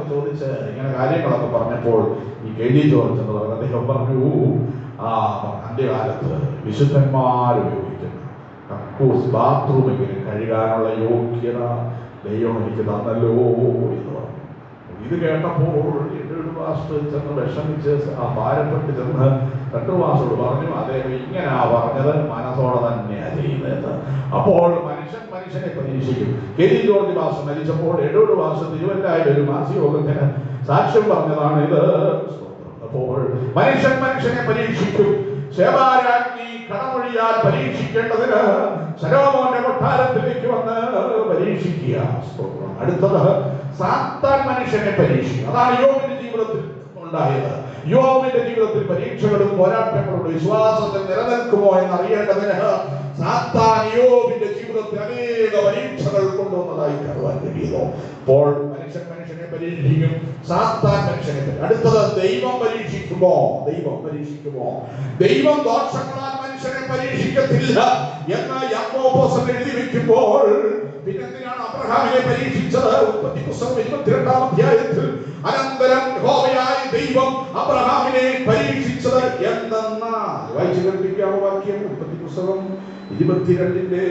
എന്നൊക്കെ ചോദിച്ച് ഇങ്ങനെ കാര്യങ്ങളൊക്കെ പറഞ്ഞപ്പോൾ ഈ കെ ഡി ജോർജ് എന്ന് പറയുന്ന അദ്ദേഹം പറഞ്ഞു ആ അന്ത്യകാലത്ത് വിശുദ്ധന്മാർ ഉപയോഗിക്കുന്ന കക്കൂസ് ബാത്റൂമെങ്കിലും കഴുകാനുള്ള യോഗ്യത ദൈവം എനിക്ക് തന്നല്ലോ എന്ന് പറഞ്ഞു ഇത് കേട്ടപ്പോൾ എൻ്റെ ഒരു മാസ്റ്റർ ചെന്ന് വിഷമിച്ച് ആ ഭാരപ്പെട്ട് ചെന്ന് രണ്ടു മാസോട് പറഞ്ഞു അദ്ദേഹം ഇങ്ങനെയാ പറഞ്ഞത് മനസ്സോടെ തന്നെയാ ചെയ്യുന്നത് അപ്പോൾ മനുഷ്യൻ മനുഷ്യനെ പരീക്ഷിക്കും കെ ജി ജോർജ് മാസ്റ്റർ മരിച്ചപ്പോൾ എഴുപത് മാസം തിരുവല്ലായ ഒരു മാസിയോഗത്തിന് സാക്ഷ്യം പറഞ്ഞതാണ് ഇത് അപ്പോൾ മനുഷ്യൻ മനുഷ്യനെ പരീക്ഷിക്കും ശേവാരാജ്ഞി കടമൊഴിയാൽ പരീക്ഷിക്കേണ്ടതിന് ശലോമോന്റെ കൊട്ടാരത്തിലേക്ക് വന്ന് പരീക്ഷിക്കുക സ്തോത്രം. അടുത്തത് സാത്താൻ മനുഷ്യനെ പരീക്ഷിക്കും അതാണ് യോബിന്റെ ജീവിതത്തിൽ ഉണ്ടായത് യോബിന്റെ ജീവിതത്തിൽ പരീക്ഷകളും പോരാട്ടങ്ങളും വിശ്വാസത്തിൽ നിലനിൽക്കുമോ എന്ന് അറിയേണ്ടതിന് സാത്താൻ യോബിന്റെ ജീവിതത്തിൽ അനേക പരീക്ഷകൾ കൊണ്ടുവന്നതായി കാണുവാൻ കഴിയുന്നു അപ്പോൾ മനുഷ്യൻ മനുഷ്യനെ പരീക്ഷിക്കും സാത്താൻ മനുഷ്യനെ പരീക്ഷിക്കും. അടുത്തത് ദൈവം പരീക്ഷിക്കുമോ ദൈവം പരീക്ഷിക്കുമോ ദൈവം ദോഷങ്ങളാൽ മനുഷ്യനെ പരീക്ഷിക്കത്തില്ല എന്ന് യാക്കോബോസൻ എഴുതി വെക്കുമ്പോൾ പിന്നെന്തിനാണ് അബ്രഹാമിനെ പരീക്ഷിച്ചത് ഉൽപ്പത്തി പുസ്തകം ഇരുപത്തിരണ്ടാം അധ്യായത്തിൽ അനന്തരം യഹോവയായ ദൈവം അബ്രഹാമിനെ പരീക്ഷിച്ചത് എന്തെന്നാൽ വായിച്ചു കേൾപ്പിക്കാമോ വാക്യം ഉൽപ്പത്തി പുസ്തകം ഇരുപത്തിരണ്ടിന്റെ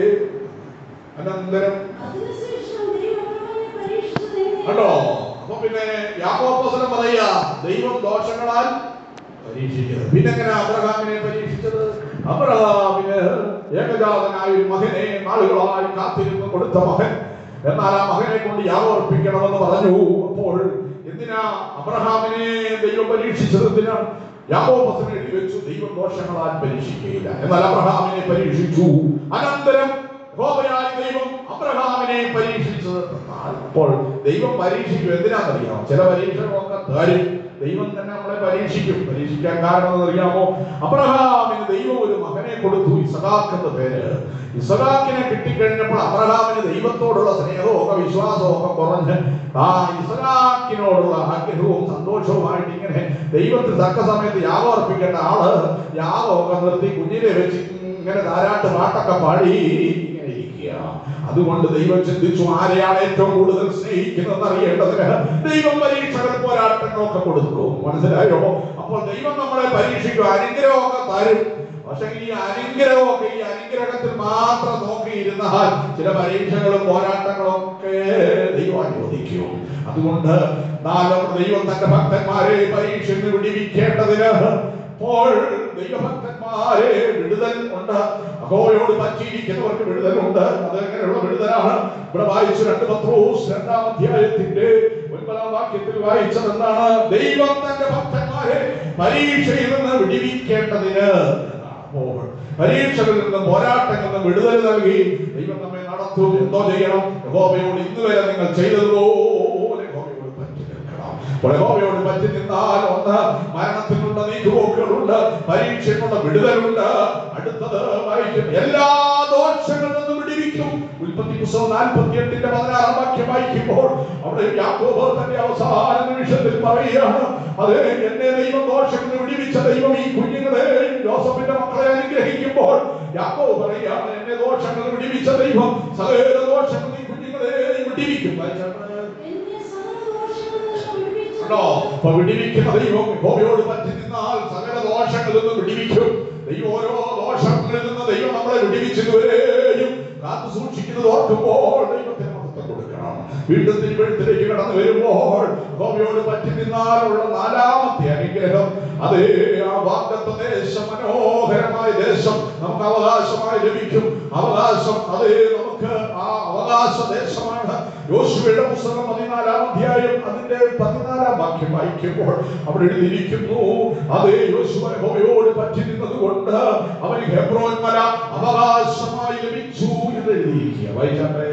അനന്തരം അതിനുശേഷം ദൈവം അബ്രഹാമിനെ പരീക്ഷിച്ചത് എങ്ങനെ? കണ്ടോ അപ്പൊ പിന്നെ യാക്കോബോസനം പറയാ ദൈവം ദോഷങ്ങളാൽ പരീക്ഷിച്ചത് പിന്നെ എങ്ങനെ അബ്രഹാമിനെ പരീക്ഷിച്ചത് അബ്രഹാമിന് ഏകജാതനായ ഒരു മകനെ നാളുകളായി കാത്തിരുന്ന് കൊടുത്ത മകൻ എന്നാൽ ആ മകനെ കൊണ്ട് യാഗോർപ്പിക്കണമെന്ന് പറഞ്ഞു അപ്പോൾ എന്തിനാ അബ്രഹാമിനെ ദൈവം പരീക്ഷിച്ചത് എന്തിനാണ് യാഗോബസനെ എഴുതി വെച്ചു ദൈവം ദോഷങ്ങളാൽ പരീക്ഷിക്കുകയില്ല എന്നാൽ അബ്രഹാമിനെ പരീക്ഷിച്ചു അനന്തരം യഹോവയായ ദൈവം അബ്രഹാമിനെ പരീക്ഷിച്ചത് എന്നാൽ അപ്പോൾ ദൈവം പരീക്ഷിക്കും എന്തിനാണെന്നറിയാമോ ചില പരീക്ഷകളൊക്കെ തരും ദൈവം തന്നെ നമ്മളെ പരീക്ഷിക്കും പരീക്ഷിക്കാൻ കാരണം എന്നറിയാമോ അബ്രഹാമിന് ദൈവം ഒരു മകനെ കൊടുത്തു ഇസഹാക്ക് എന്ന പേര് ഇസഹാക്കിനെ കിട്ടിക്കഴിഞ്ഞപ്പോൾ അബ്രഹാമിന് ദൈവത്തോടുള്ള സ്നേഹവും ഒക്കെ വിശ്വാസവും ഒക്കെ കുറഞ്ഞ് ആ ഇസഹാക്കിനോടുള്ള ആഗ്രഹവും സന്തോഷവുമായിട്ട് ഇങ്ങനെ ദൈവത്തിന് തക്ക സമയത്ത് യാഗം അർപ്പിക്കേണ്ട ആള് യാഗമൊക്കെ നിർത്തി കുഞ്ഞിനെ വെച്ച് ഇങ്ങനെ ധാരാട്ട് പാട്ടൊക്കെ പാടി ഇങ്ങനെ ഇരിക്കുക അതുകൊണ്ട് ദൈവം ചിന്തിച്ചു ആരെയാണ് ഏറ്റവും കൂടുതൽ സ്നേഹിക്കുന്നത് അറിയേണ്ടതിന് ദൈവം പരീക്ഷകൾ പോരാട്ടങ്ങളൊക്കെ കൊടുക്കും മനസ്സിലായോ അപ്പോൾ ദൈവം നമ്മളെ പരീക്ഷിക്കും അനുഗ്രഹമൊക്കെ തരും പക്ഷെ ഈ അനുഗ്രഹമൊക്കെ ഈ അനുഗ്രഹത്തിൽ മാത്രം നോക്കിയിരുന്നാൽ ചില പരീക്ഷകളും പോരാട്ടങ്ങളും ഒക്കെ ദൈവം അനുവദിക്കും അതുകൊണ്ട് നാലും ദൈവം തന്റെ ഭക്തന്മാരെ പരീക്ഷയിൽ നിന്ന് വിടിവിക്കേണ്ടതിന് അപ്പോൾ ദൈവഭക്തന്മാരെ വിടുതൽ ഉണ്ട് അഹോയോട് പറ്റിയിരിക്കുന്നവർക്ക് വിടുതലുണ്ട് അത് എങ്ങനെയുള്ള വിടുതലാണ് ഇവിടെ വായിച്ചു രണ്ട് പത്രോസ് രണ്ടാം അധ്യായത്തിന്റെ ഒൻപതാം വാക്യത്തിൽ വായിച്ചതെന്താണ് ദൈവം തന്റെ ഭക്തന്മാരെ പരീക്ഷയിൽ നിന്ന് വിടിവിക്കേണ്ടതിന് അപ്പോൾ പരീക്ഷകളിൽ നിന്നും പോരാട്ടങ്ങളിൽ നിന്നും വിടുതൽ നൽകി ദൈവം നമ്മെ നടത്തും എന്തോ ചെയ്യണം യഹോവയോട് ഇന്ന് വരെ നിങ്ങൾ ചെയ്തതുപോലെ യഹോവയോട് പറ്റി നിൽക്കണം അപ്പോൾ യഹോവയോട് പറ്റി നിന്നാൽ ഒന്ന് മരണത്തിനുള്ള നീക്കുപോക്കുകളുണ്ട് പരീക്ഷയ്ക്കുള്ള വിടുതലുണ്ട് അടുത്തത് വായിക്കും എല്ലാ ദോഷങ്ങളിൽ നിന്നും വിടിവിക്കും ഉൽപ്പത്തി പുസ്തകം നാൽപ്പത്തി എട്ടിന്റെ പതിനാറാം വാക്യം വായിക്കുമ്പോൾ അവിടെ യാക്കോബ് തന്റെ അവസാന നിമിഷത്തിൽ പറയുകയാണ് അത് എന്നെ ദൈവം ദോഷത്തിൽ നിന്ന് വിടിവിച്ച ദൈവം ഈ കുഞ്ഞുങ്ങളെ ജോസഫിന്റെ മക്കളെ അനുഗ്രഹിക്കുമ്പോൾ യാക്കോബ് പറയുകയാണ് എന്നെ ദോഷങ്ങൾ വിടിവിച്ച ദൈവം സകല ദോഷങ്ങൾ ഈ കുഞ്ഞുങ്ങളെ വിടിവിക്കും വായിച്ചാട്ടെ. എന്നെ സകലദോഷങ്ങളിൽ നിന്നും വിടുവിച്ച ഉണ്ടോ? അപ്പൊ വിടിവിക്കുന്ന ദൈവം യഹോവയോട് പറ്റി നിന്നാൽ സകല ദോഷങ്ങളിൽ നിന്ന് വിടിവിക്കും ദൈവം ഓരോ ദോഷങ്ങളിൽ നിന്ന് ദൈവം നമ്മളെ വിടിവിച്ചതുവരെയും കാത്തു സൂക്ഷിക്കുന്നത് ഓർക്കുമ്പോൾ ദൈവത്തിന് മഹത്വം കൊടുക്കണം വീണ്ടും തിരുവഴുത്തിലേക്ക് കടന്നു വരുമ്പോൾ യഹോവയോട് പറ്റി നിന്നാലുള്ള നാലാമത്തെ അനുഗ്രഹം അതേ ആ വാഗ്ദത്ത ദേശം മനോഹരമായ ദേശം നമുക്ക് അവകാശമായി ലഭിക്കും അവകാശം അതേ നമുക്ക് ആ അവകാശ ദേശമാണ് യോശുവയുടെ പുസ്തകം പതിനാലാം അധ്യായം അതിന്റെ പതിനാലാം വാക്യം വായിക്കുമ്പോൾ അവിടെ എഴുതിയിരിക്കുന്നു അതേ യോശുവ യഹോവയോട് പറ്റി നിന്നത് കൊണ്ട് അവന് ഹെബ്രോൻ മല അവകാശമായി ലഭിച്ചു എന്ന് എഴുതിയിരിക്കുക വായിച്ചാട്ടെ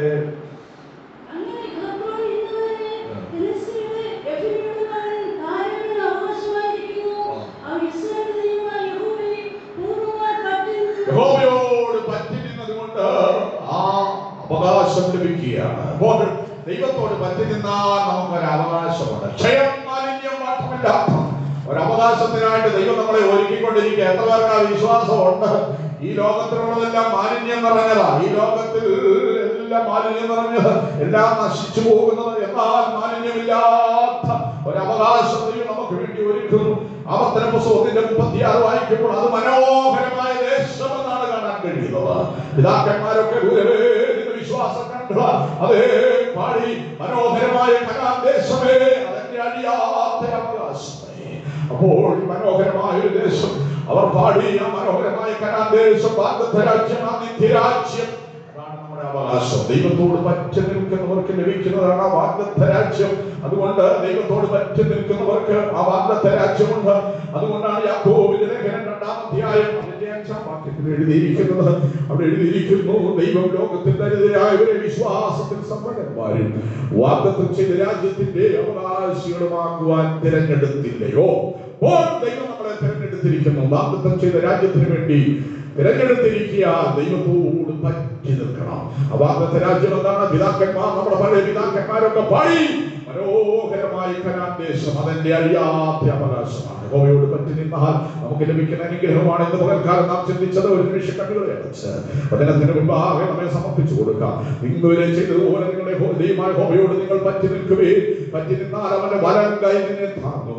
അങ്ങനെ ഹെബ്രോൻ ഇന്നുവരെ ഫിലിസ്തീനിലെ എഫ്രയീമിന്റെ മകൻ കാലേബിന് അവകാശമായിരിക്കുന്നു. അവൻ ഇസ്രായേലിന്റെ ദൈവമായ യഹോവയെ പൂർണ്ണമായി പറ്റി നിന്ന് യഹോവയോട് പറ്റി നിന്നത് കൊണ്ട് ആ അവകാശം ലഭിക്കുകയാണ് അപ്പോൾ ദൈവത്തോട് പറ്റി നിന്നാൽ നമുക്കൊരു അവകാശമുണ്ട് ക്ഷയം മാലിന്യം മാത്രമില്ലാത്ത ഒരു അവകാശത്തിനായിട്ട് ദൈവം നമ്മളെ ഒരുക്കിക്കൊണ്ടിരിക്കുക എത്ര പേർക്ക് ആ വിശ്വാസമുണ്ട് ഈ ലോകത്തിലുള്ളതെല്ലാം മാലിന്യം നിറഞ്ഞതാ ഈ ലോകത്തിൽ എല്ലാം മാലിന്യം നിറഞ്ഞത് എല്ലാം നശിച്ചു പോകുന്നത് എന്നാൽ മാലിന്യമില്ലാത്ത ഒരവകാശം ദൈവം നമുക്ക് വേണ്ടി ഒരുക്കുന്നു ആവർത്തന പുസ്തകത്തിന്റെ മുപ്പത്തിയാറ് വായിക്കുമ്പോൾ അത് മനോഹരമായ ദേശമെന്നാണ് കാണാൻ കഴിയുന്നത് പിതാക്കന്മാരൊക്കെ ദൂരവേ നിന്ന് വിശ്വാസം കണ്ടു അതേ പാടി മനോഹരമായ കനാൻ ദേശമേ അതെന്റെ അഴിയാത്ത അവകാശമേ അപ്പോൾ ഈ മനോഹരമായ ഒരു ദേശം അവർ പാടി ആ മനോഹരമായ കനാൻ ദേശം വാഗ്ദത്ത രാജ്യം ആ നിത്യരാജ്യം അതാണ് നമ്മുടെ അവകാശം ദൈവത്തോട് പറ്റി നിൽക്കുന്നവർക്ക് ലഭിക്കുന്നതാണ് ആ വാഗ്ദത്ത രാജ്യം അതുകൊണ്ട് ദൈവത്തോട് പറ്റി നിൽക്കുന്നവർക്ക് ആ വാഗ്ദത്ത രാജ്യമുണ്ട് അതുകൊണ്ടാണ് യാക്കോബിന്റെ ലേഖനം രണ്ടാം അധ്യായം അതിന്റെ അഞ്ചാം വാക്യത്തിൽ എഴുതിയിരിക്കുന്നത് അവിടെ എഴുതിയിരിക്കുന്നു ദൈവം ലോകത്തിൽ ദരിദ്രരായവരെ വിശ്വാസത്തിൽ സമ്പന്നന്മാരും വാഗ്ദത്തം ചെയ്ത രാജ്യത്തിന്റെ അവകാശികളുമാക്കുവാൻ തിരഞ്ഞെടുത്തില്ലയോ അപ്പോൾ ദൈവം നമ്മളെ തിരഞ്ഞെടുത്തിരിക്കുന്നു വാഗ്ദത്തം ചെയ്ത രാജ്യത്തിന് വേണ്ടി തിരഞ്ഞെടുത്തിരിക്കുക ദൈവത്തോട് പറ്റി നിൽക്കണം അവാദത്തെ രാജ്യം എന്താണ് പിതാക്കന്മാർ നമ്മുടെ പഴയ പിതാക്കന്മാരൊക്കെ പാടി മനോഹരമായി കനാൻ ദേശം അതെന്റെ അഴിയാത്ത അവകാശമാണ് യഹോവയോട് പറ്റി നിന്നാൽ നമുക്ക് ലഭിക്കുന്ന അനുഗ്രഹമാണ് ഇന്ന് പകൽക്കാലം നാം ചിന്തിച്ചത് ഒരു നിമിഷം കണ്ണുകളെ അടച്ച് വചനത്തിന് മുമ്പാകെ നമ്മെ സമർപ്പിച്ചു കൊടുക്കാം നിങ്ങളെ ചെയ്തതുപോലെ നിങ്ങളുടെ ഹോ- ദൈവമായ ഹോമയോട് നിങ്ങൾ പറ്റി നിൽക്കുവേ പറ്റി നിന്നാൽ അവന്റെ വലം കൈ നിന്നെ താങ്ങും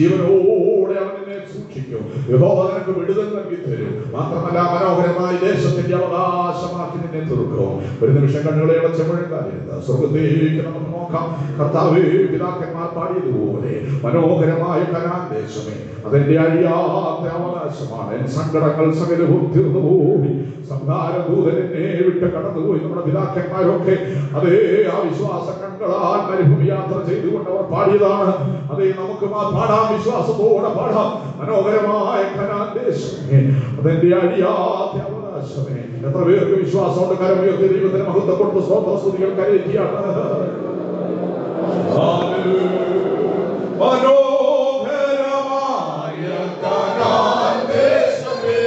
ജീവനോടെ അവൻ നിന്നെ സൂക്ഷിക്കും യഹോവ നിനക്ക് വിടുതൽ നൽകി തരും മാത്രമല്ല മനോഹരമായ ദേശത്തിന്റെ അവകാശമാക്കി നിന്നെ തീർക്കും ഒരു നിമിഷം കണ്ണുകളെ അടച്ച മുഴങ്ങാതിരുന്ന് സ്വർഗത്തേക്ക് നമുക്ക് നോക്കാം കർത്താവേ പിതാക്കന്മാർ പാടിയതുപോലെ മനോഹരമായ കനാൻ ദേശമേ അതെന്റെ അഴിയാത്ത അവകാശമാണ് എൻ സങ്കടങ്ങൾ സകലവും തീർന്നുപോയി സംഹാരദൂതൻ എന്നെ വിട്ട് കടന്നുപോയി നമ്മുടെ പിതാക്കന്മാരൊക്കെ അതേ ആ വിശ്വാസ കണ്ണുകളാൽ മരുഭൂമി യാത്ര ചെയ്തുകൊണ്ട് അവർ പാടിയതാണ് അതേ നമുക്ക് ആ പാടാം വിശ്വാസത്തോടെ പാടാം മനോഹരമായ കനാൻ ദേശമേ അതെന്റെ അഴിയാത്ത അവകാശമേ എത്ര പേർക്ക് വിശ്വാസമുണ്ട് കരമുയർത്തി ദൈവത്തിന് മഹത്വം കൊണ്ട് സ്തോത്രസ്തുതികൾ കരയറ്റിയാണ് മനോഹരമായ കനാൻ ദേശമേ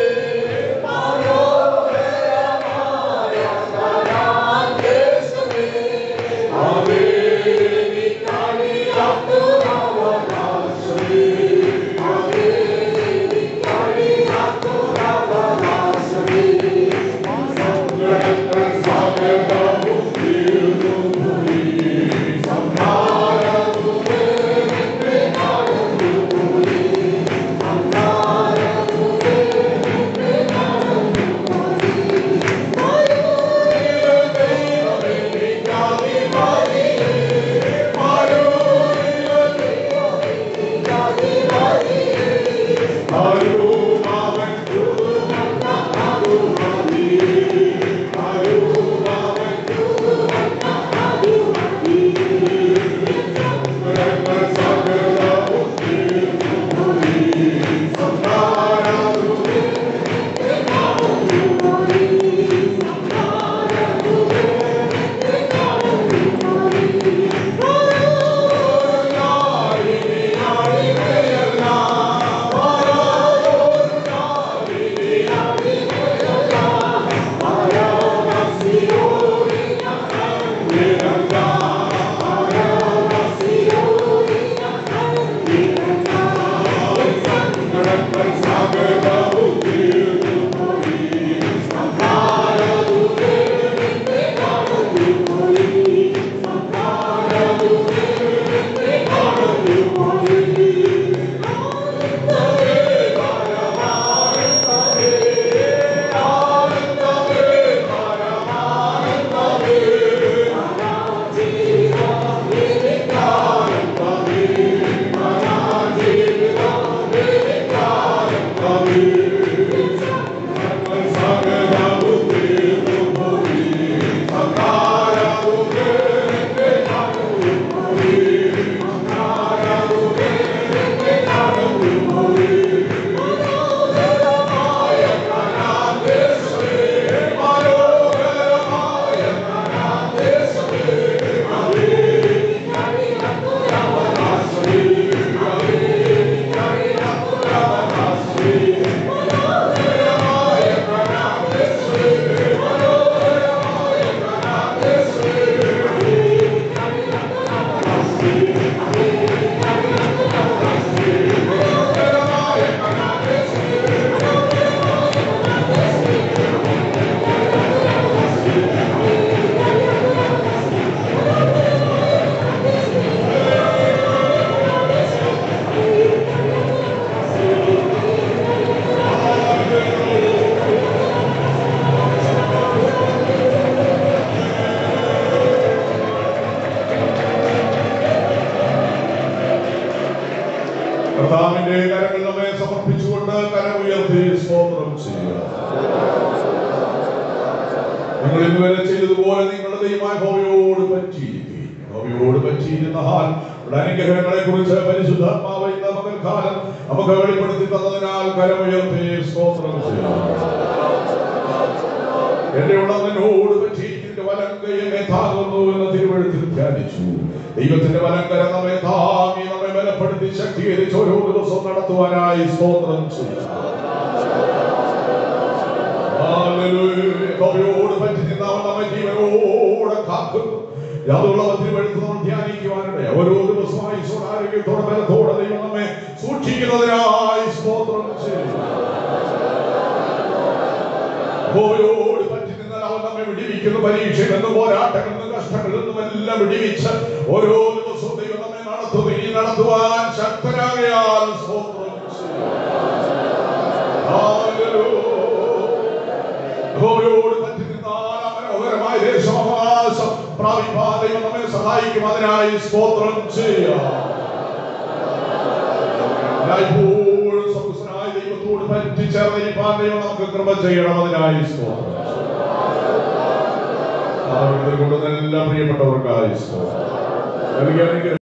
കർത്താവിന്റെ കരങ്ങൾ നമ്മെ സമർപ്പിച്ചുകൊണ്ട് കരമുയർത്തി സ്തോത്രം ചെയ്യുക നിങ്ങൾ ഇന്നുവരെ ചെയ്തതുപോലെ നിങ്ങളുടെ ദൈവമായ ഹോവയോട് പറ്റിയിരിക്കും ഹോവയോട് പറ്റിയിരുന്നാൽ അനുഗ്രഹങ്ങളെ കുറിച്ച് പരിശുദ്ധാത്മാവ് ഇന്ന് പകൽക്കാലം നമുക്ക് വെളിപ്പെടുത്തി തന്നതിനാൽ കരമുയർത്തി സ്തോത്രം ചെയ്യാം എന്റെ ഉള്ളവനോട് പറ്റിയിരിക്കുന്ന വലങ്കൈ എന്നെ താങ്ങുന്നു എന്ന് തിരുവഴുത്തിൽ ധ്യാനിച്ചു ദൈവത്തിന്റെ വലങ്കര നമ്മെ താങ്ങി നമ്മെ ബലപ്പെടുത്തി ശക്തീകരിച്ച് ഓരോ ദിവസവും നടത്തുവാനായി സ്തോത്രം ചെയ്യുന്നു ോട് പറ്റി നിന്നവൻ നമ്മെ ജീവനോടെ കാക്കുന്നു യാതൊരു തിരുവഴുത്ത് നമ്മൾ ധ്യാനിക്കുവാനുണ്ട് ഓരോ ദിവസമായി ആരോഗ്യത്തോടെ ബലത്തോടെ ദൈവം നമ്മെ സൂക്ഷിക്കുന്നതിനായി സ്തോത്രം ചെയ്യുന്നു യഹോവയോട് പറ്റി നിന്നാൽ അവൻ നമ്മെ വിടിവിക്കുന്നു പരീക്ഷയിൽ നിന്നും പോരാട്ടങ്ങളിൽ നിന്നും കഷ്ടങ്ങളിൽ നിന്നും എല്ലാം വിടിവിച്ച് ഓരോ ദിവസവും ദൈവം നമ്മെ നടത്തുന്നു ഇനി നടത്തുവാൻ ശക്തരാകയാൽ സ്തോത്രം ചെയ്യുന്നു. ഹല്ലേലൂയ. യഹോവയോട് പറ്റി നിന്നാൽ ആ മനോഹരമായ ദേശാവകാശം പ്രാപിപ്പാൻ ദൈവം നമ്മെ സഹായിക്കും അതിനായി സ്തോത്രം ചെയ്യാം എല്ലായ്പ്പോഴും സ്വസ്ഥനായ ദൈവത്തോട് പറ്റിച്ചേർന്നിരിപ്പാൻ ദൈവം നമുക്ക് കൃപ ചെയ്യണം അതിനായി സ്തോത്രം കൊണ്ട് എല്ലാ പ്രിയപ്പെട്ടവർക്കായി സ്തോത്രം നൽകിയ അനുഗ്രഹം